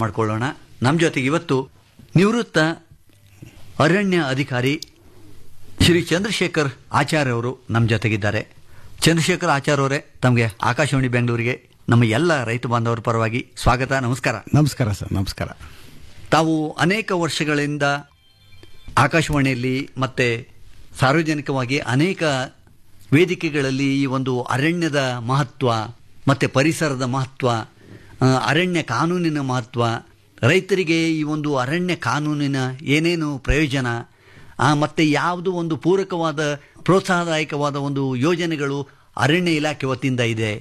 ಮಾಡಿಕೊಳ್ಳೋಣ ನಮ್ಮ ಜೊತೆಗೆ ಇವತ್ತು ನಿವೃತ್ತ ಅರಣ್ಯ ಅಧಿಕಾರಿ ಶ್ರೀ ಚಂದ್ರಶೇಖರ್ ಆಚಾರ್ಯ ಅವರು ನಮ್ಮ ಜೊತೆಗಿದ್ದಾರೆ ಚಂದ್ರಶೇಖರ್ ಆಚಾರ್ಯ ಅವರೇ ತಮಗೆ ಆಕಾಶವಾಣಿ ಬೆಂಗಳೂರಿಗೆ ನಮ್ಮ ಎಲ್ಲ ರೈತ ಬಾಂಧವರ ಪರವಾಗಿ ಸ್ವಾಗತ ನಮಸ್ಕಾರ ನಮಸ್ಕಾರ ಸರ್ ನಮಸ್ಕಾರ ತಾವು ಅನೇಕ ವರ್ಷಗಳಿಂದ ಆಕಾಶವಾಣಿಯಲ್ಲಿ ಮತ್ತೆ ಸಾರ್ವಜನಿಕವಾಗಿ ಅನೇಕ ವೇದಿಕೆಗಳಲ್ಲಿ ಈ ಒಂದು ಅರಣ್ಯದ ಮಹತ್ವ ಮತ್ತೆ ಪರಿಸರದ ಮಹತ್ವ ಆ, ಅರಣ್ಯ ಕಾನೂನಿನ ಮಹತ್ವ ರೈತರಿಗೆ ಈ ಒಂದು ಅರಣ್ಯ ಕಾನೂನಿನ ಏನೇನು ಪ್ರಯೋಜನ ಆ, ಮತ್ತೆ ಯಾವುದು ಒಂದು ಪೂರಕವಾದ ಪ್ರೋತ್ಸಾಹದಾಯಕವಾದ ಒಂದು ಯೋಜನೆಗಳು ಅರಣ್ಯ ಇಲಾಖೆ ವತಿಯಿಂದ ಇದೆ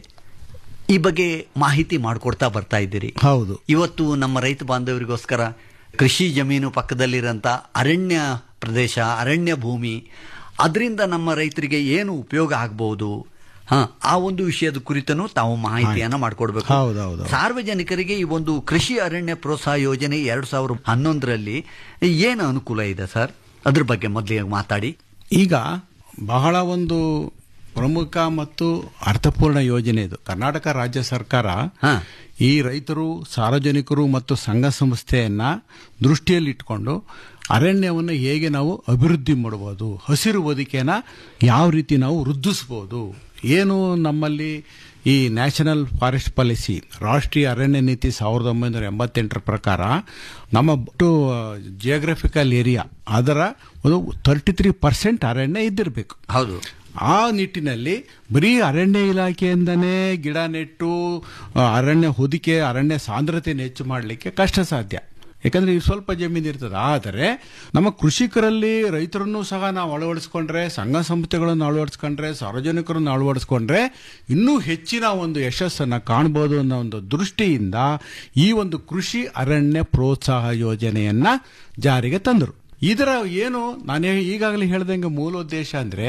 ಈ ಬಗ್ಗೆ ಮಾಹಿತಿ ಮಾಡಿಕೊಡ್ತಾ ಬರ್ತಾ ಇದ್ದೀರಿ ಹೌದು ಇವತ್ತು ನಮ್ಮ ರೈತ ಬಾಂಧವರಿಗೋಸ್ಕರ ಕೃಷಿ ಜಮೀನು ಪಕ್ಕದಲ್ಲಿರೋಂಥ ಅರಣ್ಯ ಪ್ರದೇಶ ಅರಣ್ಯ ಭೂಮಿ ಅದರಿಂದ ನಮ್ಮ ರೈತರಿಗೆ ಏನು ಉಪಯೋಗ ಆಗ್ಬಹುದು ಹಾ ಆ ಒಂದು ವಿಷಯದ ಕುರಿತನು ತಾವು ಮಾಹಿತಿಯನ್ನ ಮಾಡಿಕೊಡ್ಬೇಕು ಹೌದು, ಹೌದು. ಸಾರ್ವಜನಿಕರಿಗೆ ಈ ಒಂದು ಕೃಷಿ ಅರಣ್ಯ ಪ್ರೋತ್ಸಾಹ ಯೋಜನೆ ಎರಡ್ ಸಾವಿರದ ಹನ್ನೊಂದರಲ್ಲಿ ಏನು ಅನುಕೂಲ ಇದೆ ಸರ್ ಅದ್ರ ಬಗ್ಗೆ ಮೊದಲಿಗೆ ಮಾತಾಡಿ ಈಗ ಬಹಳ ಒಂದು ಪ್ರಮುಖ ಮತ್ತು ಅರ್ಥಪೂರ್ಣ ಯೋಜನೆ ಇದು ಕರ್ನಾಟಕ ರಾಜ್ಯ ಸರ್ಕಾರ ಹಾ. ಈ ರೈತರು ಸಾರ್ವಜನಿಕರು ಮತ್ತು ಸಂಘ ಸಂಸ್ಥೆಯನ್ನ ದೃಷ್ಟಿಯಲ್ಲಿಟ್ಕೊಂಡು ಅರಣ್ಯವನ್ನು ಹೇಗೆ ನಾವು ಅಭಿವೃದ್ಧಿ ಮಾಡಬಹುದು ಹಸಿರು ಬದುಕೆನ ಯಾವ ರೀತಿ ನಾವು ವೃದ್ಧಿಸಬಹುದು ಏನು ನಮ್ಮಲ್ಲಿ ಈ ನ್ಯಾಷನಲ್ ಫಾರೆಸ್ಟ್ ಪಾಲಿಸಿ ರಾಷ್ಟ್ರೀಯ ಅರಣ್ಯ ನೀತಿ ಸಾವಿರದ ಒಂಬೈನೂರ ಎಂಬತ್ತೆಂಟರ ಪ್ರಕಾರ ನಮ್ಮ ಜಿಯೋಗ್ರಫಿಕಲ್ ಏರಿಯಾ ಅದರ ಒಂದು ತರ್ಟಿ ತ್ರೀ ಪರ್ಸೆಂಟ್ ಅರಣ್ಯ ಇದ್ದಿರಬೇಕು ಹೌದು ಆ ನಿಟ್ಟಿನಲ್ಲಿ ಬರೀ ಅರಣ್ಯ ಇಲಾಖೆಯಿಂದನೇ ಗಿಡ ನೆಟ್ಟು ಆ, ಅರಣ್ಯ ಹೊದಿಕೆ ಅರಣ್ಯ ಸಾಂದ್ರತೆಯನ್ನು ಹೆಚ್ಚು ಮಾಡಲಿಕ್ಕೆ ಕಷ್ಟ ಸಾಧ್ಯ ಯಾಕಂದ್ರೆ ಇದು ಸ್ವಲ್ಪ ಜಮೀನು ಇರ್ತದೆ ಆದರೆ ನಮ್ಮ ಕೃಷಿಕರಲ್ಲಿ ರೈತರನ್ನು ಸಹ ನಾವು ಅಳವಡಿಸ್ಕೊಂಡ್ರೆ ಸಂಘ ಸಂಸ್ಥೆಗಳನ್ನು ಅಳವಡಿಸ್ಕೊಂಡ್ರೆ ಸಾರ್ವಜನಿಕರನ್ನು ಅಳವಡಿಸ್ಕೊಂಡ್ರೆ ಇನ್ನೂ ಹೆಚ್ಚಿನ ಒಂದು ಯಶಸ್ಸನ್ನು ಕಾಣಬಹುದು ಅನ್ನೋ ಒಂದು ದೃಷ್ಟಿಯಿಂದ ಈ ಒಂದು ಕೃಷಿ ಅರಣ್ಯ ಪ್ರೋತ್ಸಾಹ ಯೋಜನೆಯನ್ನ ಜಾರಿಗೆ ತಂದರು ಇದರ ಏನು ನಾನು ಈಗಾಗಲೇ ಹೇಳ್ದಂಗೆ ಮೂಲ ಉದ್ದೇಶ ಅಂದ್ರೆ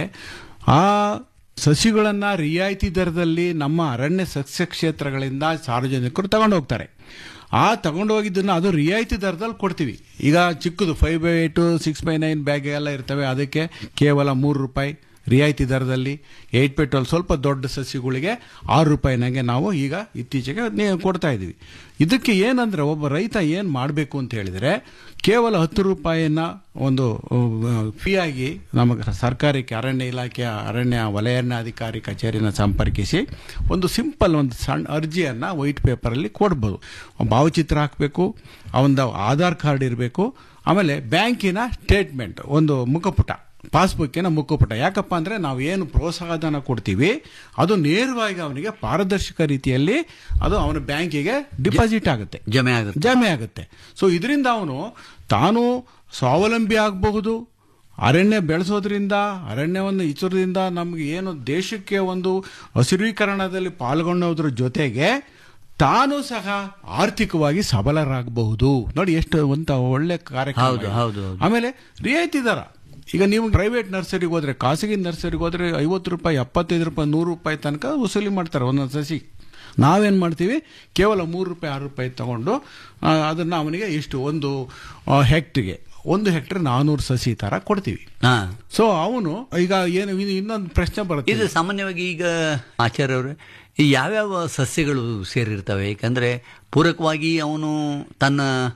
ಆ ಸಸಿಗಳನ್ನ ರಿಯಾಯಿತಿ ದರದಲ್ಲಿ ನಮ್ಮ ಅರಣ್ಯ ಸಸ್ಯ ಕ್ಷೇತ್ರಗಳಿಂದ ಸಾರ್ವಜನಿಕರು ತಗೊಂಡು ಹೋಗ್ತಾರೆ ಆ ತಗೊಂಡು ಹೋಗಿದ್ದನ್ನ ಅದು ರಿಯಾಯಿತಿ ದರದಲ್ಲಿ ಕೊಡ್ತೀವಿ ಈಗ ಚಿಕ್ಕದು five by eight six by nine bag ಎಲ್ಲ ಇರ್ತವೆ ಅದಕ್ಕೆ ಕೇವಲ ಮೂರು ರೂಪಾಯಿ ರಿಯಾಯಿತಿ ದರದಲ್ಲಿ ಏಟ್ ಬೈ ಟ್ವೆಲ್ ಸ್ವಲ್ಪ ದೊಡ್ಡ ಸಸಿಗಳಿಗೆ ಆರು ರೂಪಾಯಿನಾಗೆ ನಾವು ಈಗ ಇತ್ತೀಚೆಗೆ ನೇ- ಕೊಡ್ತಾ ಇದ್ದೀವಿ ಇದಕ್ಕೆ ಏನಂದ್ರೆ ಒಬ್ಬ ರೈತ ಏನು ಮಾಡಬೇಕು ಅಂತ ಹೇಳಿದ್ರೆ ಕೇವಲ ಹತ್ತು ರೂಪಾಯಿನ ಒಂದು ಫೀ ಆಗಿ ನಮಗೆ ಸರ್ಕಾರಕ್ಕೆ ಅರಣ್ಯ ಇಲಾಖೆಯ ಅರಣ್ಯ ವಲಯಾರಣ್ಯಾಧಿಕಾರಿ ಕಚೇರಿನ ಸಂಪರ್ಕಿಸಿ ಒಂದು ಸಿಂಪಲ್ ಒಂದು ಸಣ್ಣ ಅರ್ಜಿಯನ್ನು ವೈಟ್ ಪೇಪರಲ್ಲಿ ಕೊಡ್ಬೋದು ಭಾವಚಿತ್ರ ಹಾಕಬೇಕು ಅವನ ಆಧಾರ್ ಕಾರ್ಡ್ ಇರಬೇಕು ಆಮೇಲೆ ಬ್ಯಾಂಕಿನ ಸ್ಟೇಟ್ಮೆಂಟ್ ಒಂದು ಮುಖಪುಟ ಪಾಸ್ಬುಕ್ಕಿನ ಮುಖಪುಟ ಯಾಕಪ್ಪ ಅಂದ್ರೆ ನಾವು ಏನು ಪ್ರೋತ್ಸಾಹಧನ ಕೊಡ್ತೀವಿ ಅದು ನೇರವಾಗಿ ಅವನಿಗೆ ಪಾರದರ್ಶಕ ರೀತಿಯಲ್ಲಿ ಅದು ಅವನ ಬ್ಯಾಂಕಿಗೆ ಡಿಪಾಸಿಟ್ ಆಗುತ್ತೆ ಜಮೆ ಆಗುತ್ತೆ ಜಮೆ ಆಗುತ್ತೆ ಸೊ ಇದರಿಂದ ಅವನು ತಾನು ಸ್ವಾವಲಂಬಿ ಆಗಬಹುದು ಅರಣ್ಯ ಬೆಳೆಸೋದ್ರಿಂದ ಅರಣ್ಯವನ್ನು ಇಚ್ಚೋದ್ರಿಂದ ನಮ್ಗೆ ಏನು ದೇಶಕ್ಕೆ ಒಂದು ಹಸಿರೀಕರಣದಲ್ಲಿ ಪಾಲ್ಗೊಳ್ಳೋದ್ರ ಜೊತೆಗೆ ತಾನು ಸಹ ಆರ್ಥಿಕವಾಗಿ ಸಬಲರಾಗಬಹುದು ನೋಡಿ ಎಷ್ಟು ಒಂತ ಒಳ್ಳೆ ಕಾರ್ಯಕ್ರಮ ಹೌದು, ಇದು. ಹೌದು, ಹೌದು. ಆಮೇಲೆ ರಿಯಾಯಿತಿ ದರ ಈಗ ನೀವು ಪ್ರೈವೇಟ್ ನರ್ಸರಿಗೆ ಹೋದ್ರೆ ಖಾಸಗಿ ನರ್ಸರಿಗೆ ಹೋದ್ರೆ ಐವತ್ತು ರೂಪಾಯಿ ಎಪ್ಪತ್ತೈದು ರೂಪಾಯಿ ನೂರು ರೂಪಾಯಿ ತನಕ ವಸೂಲಿ ಮಾಡ್ತಾರೆ ಒಂದೊಂದು ಸಸಿ ನಾವೇನ್ ಮಾಡ್ತೀವಿ ಕೇವಲ ಮೂರು ರೂಪಾಯಿ ಆರು ರೂಪಾಯಿ ತಗೊಂಡು ಆ, ಅದನ್ನ ಅವನಿಗೆ ಇಷ್ಟು ಒಂದು ಆ, ಹೆಕ್ಟ್ರಿಗೆ ಒಂದು ಹೆಕ್ಟರ್ ನಾನೂರು ಸಸಿ ತರ ಕೊಡ್ತೀವಿ ಹಾ ಸೊ ಅವನು ಈಗ ಏನು ಇನ್ನು ಇನ್ನೊಂದು ಪ್ರಶ್ನೆ ಬರುತ್ತೆ ಇದು ಸಾಮಾನ್ಯವಾಗಿ ಈಗ ಆಚಾರ್ಯ ಅವರೇ ಈ ಯಾವ್ಯಾವ ಸಸ್ಯಗಳು ಸೇರಿರ್ತವೆ ಯಾಕಂದ್ರೆ ಪೂರಕವಾಗಿ ಅವನು ತನ್ನ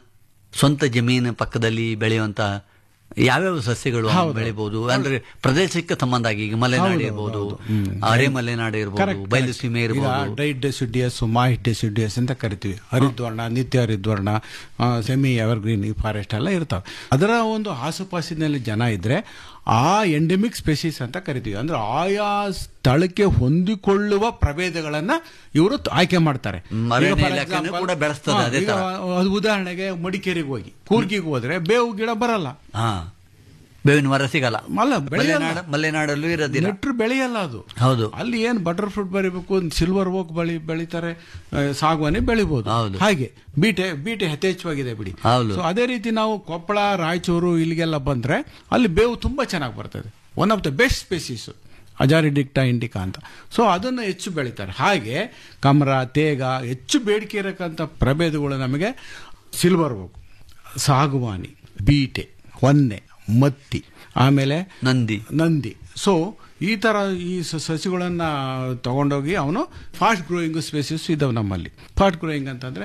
ಸ್ವಂತ ಜಮೀನು ಪಕ್ಕದಲ್ಲಿ ಬೆಳೆಯುವಂತ ಯಾವ್ಯಾವ ಸಸ್ಯಗಳು ಅವನು ಬೆಳಿಬಹುದು ಅಂದ್ರೆ ಪ್ರದೇಶಕ್ಕೆ ಸಂಬಂಧ ಆಗಿ ಈಗ ಮಲೆನಾಡು ಇರ್ಬೋದು ಅರೆ ಮಲೆನಾಡು ಇರ್ಬೋದು ಬಯಲು ಸೀಮೆ ಈಗ ಇರ್ಬೋದು ಡೈಟ್ ಡೆಸಿಡಿಯಸ್ ಮಾಹಿಟ್ ಡೆಸಿಡಿಯಸ್ ಅಂತ ಕರಿತೀವಿ ಹರಿದ್ವರ್ಣ ನಿತ್ಯ ಹರಿದ್ವರ್ಣ ಸೆಮಿ ಎವರ್ಗ್ರೀನ್ ಈ ಫಾರೆಸ್ಟ್ ಎಲ್ಲ ಇರ್ತಾವೆ ಅದರ ಒಂದು ಆಸುಪಾಸಿನಲ್ಲಿ ಜನ ಇದ್ರೆ ಆ ಎಂಡೆಮಿಕ್ ಸ್ಪೆಸಿಸ್ ಅಂತ ಕರಿತೀವಿ ಅಂದ್ರೆ ಆಯಾ ಸ್ಥಳಕ್ಕೆ ಹೊಂದಿಕೊಳ್ಳುವ ಪ್ರಭೇದಗಳನ್ನ ಇವರು ಆಯ್ಕೆ ಮಾಡ್ತಾರೆ ಅರಣ್ಯ ಈಗ for ಇಲಾಖೆನೂ example, ಕೂಡ ಬೆಳೆಸ್ತದೆ ಹಾ, ಅದೇ ಈಗ ತರ. ಅದು ಉದಾಹರಣೆಗೆ ಮಡಿಕೇರಿಗೆ ಹೋಗಿ ಕೂರ್ಗಿಗೆ ಹೋದ್ರೆ ಬೇವು ಗಿಡ ಬರಲ್ಲ ಹಾ ಬೇವಿನ ಮರ ಸಿಗಲ್ಲ ಅಲ್ಲ ಬೆಳೆಯಲ್ಲ ಮಲೆನಾಡು ಮಲೆನಾಡಲ್ಲೂ ಇರೋದಿಲ್ಲ ನೆಟ್ರು ಬೆಳೆಯಲ್ಲ ಅದು ಹೌದು ಅಲ್ಲಿ ಏನು ಬಟರ್ ಫ್ರೂಟ್ ಬೆಳಿಬೇಕು ಸಿಲ್ವರ್ ಓಕ್ ಬೆಳಿ ಬೆಳಿತಾರೆ ಆ, ಸಾಗುವಾನಿ ಬೆಳಿಬಹುದು ಹೌದು. ಹಾಗೆ ಬೀಟೆ ಬೀಟೆ ಯಥೇಚ್ಛವಾಗಿದೆ ಬಿಡಿ ಹೌದು. ಸೊ ಅದೇ ರೀತಿ ನಾವು ಕೊಪ್ಪಳ ರಾಯಚೂರು ಇಲ್ಲಿಗೆಲ್ಲ ಬಂದ್ರೆ ಅಲ್ಲಿ ಬೇವು ತುಂಬಾ ಚೆನ್ನಾಗಿ ಬರ್ತದೆ one of the best species ಅಜಾರಿಡಿಕ್ಟಾ ಇಂಡಿಕಾ ಅಂತ ಸೊ ಅದನ್ನು ಹೆಚ್ಚು ಬೆಳಿತಾರೆ ಹಾಗೆ ಕಮರ ತೇಗ ಹೆಚ್ಚು ಬೇಡಿಕೆ ಇರಕ್ಕಂಥ ಪ್ರಭೇದಗಳು ನಮಗೆ ಸಿಲ್ವರ್ ಓಕ್ ಸಾಗುವಾನಿ ಬೀಟೆ ಹೊನ್ನೆ ಮತ್ತಿ ಆಮೇಲೆ ನಂದಿ ನಂದಿ ಸೊ ಈ ತರ ಈ ಸ- ಸಸಿಗಳನ್ನ ತಗೊಂಡೋಗಿ ಅವನು ಫಾಸ್ಟ್ ಗ್ರೋಯಿಂಗ್ ಸ್ಪೇಸಸ್ ಇದಾವೆ ನಮ್ಮಲ್ಲಿ ಫಾಸ್ಟ್ ಗ್ರೋಯಿಂಗ್ ಅಂತಂದ್ರೆ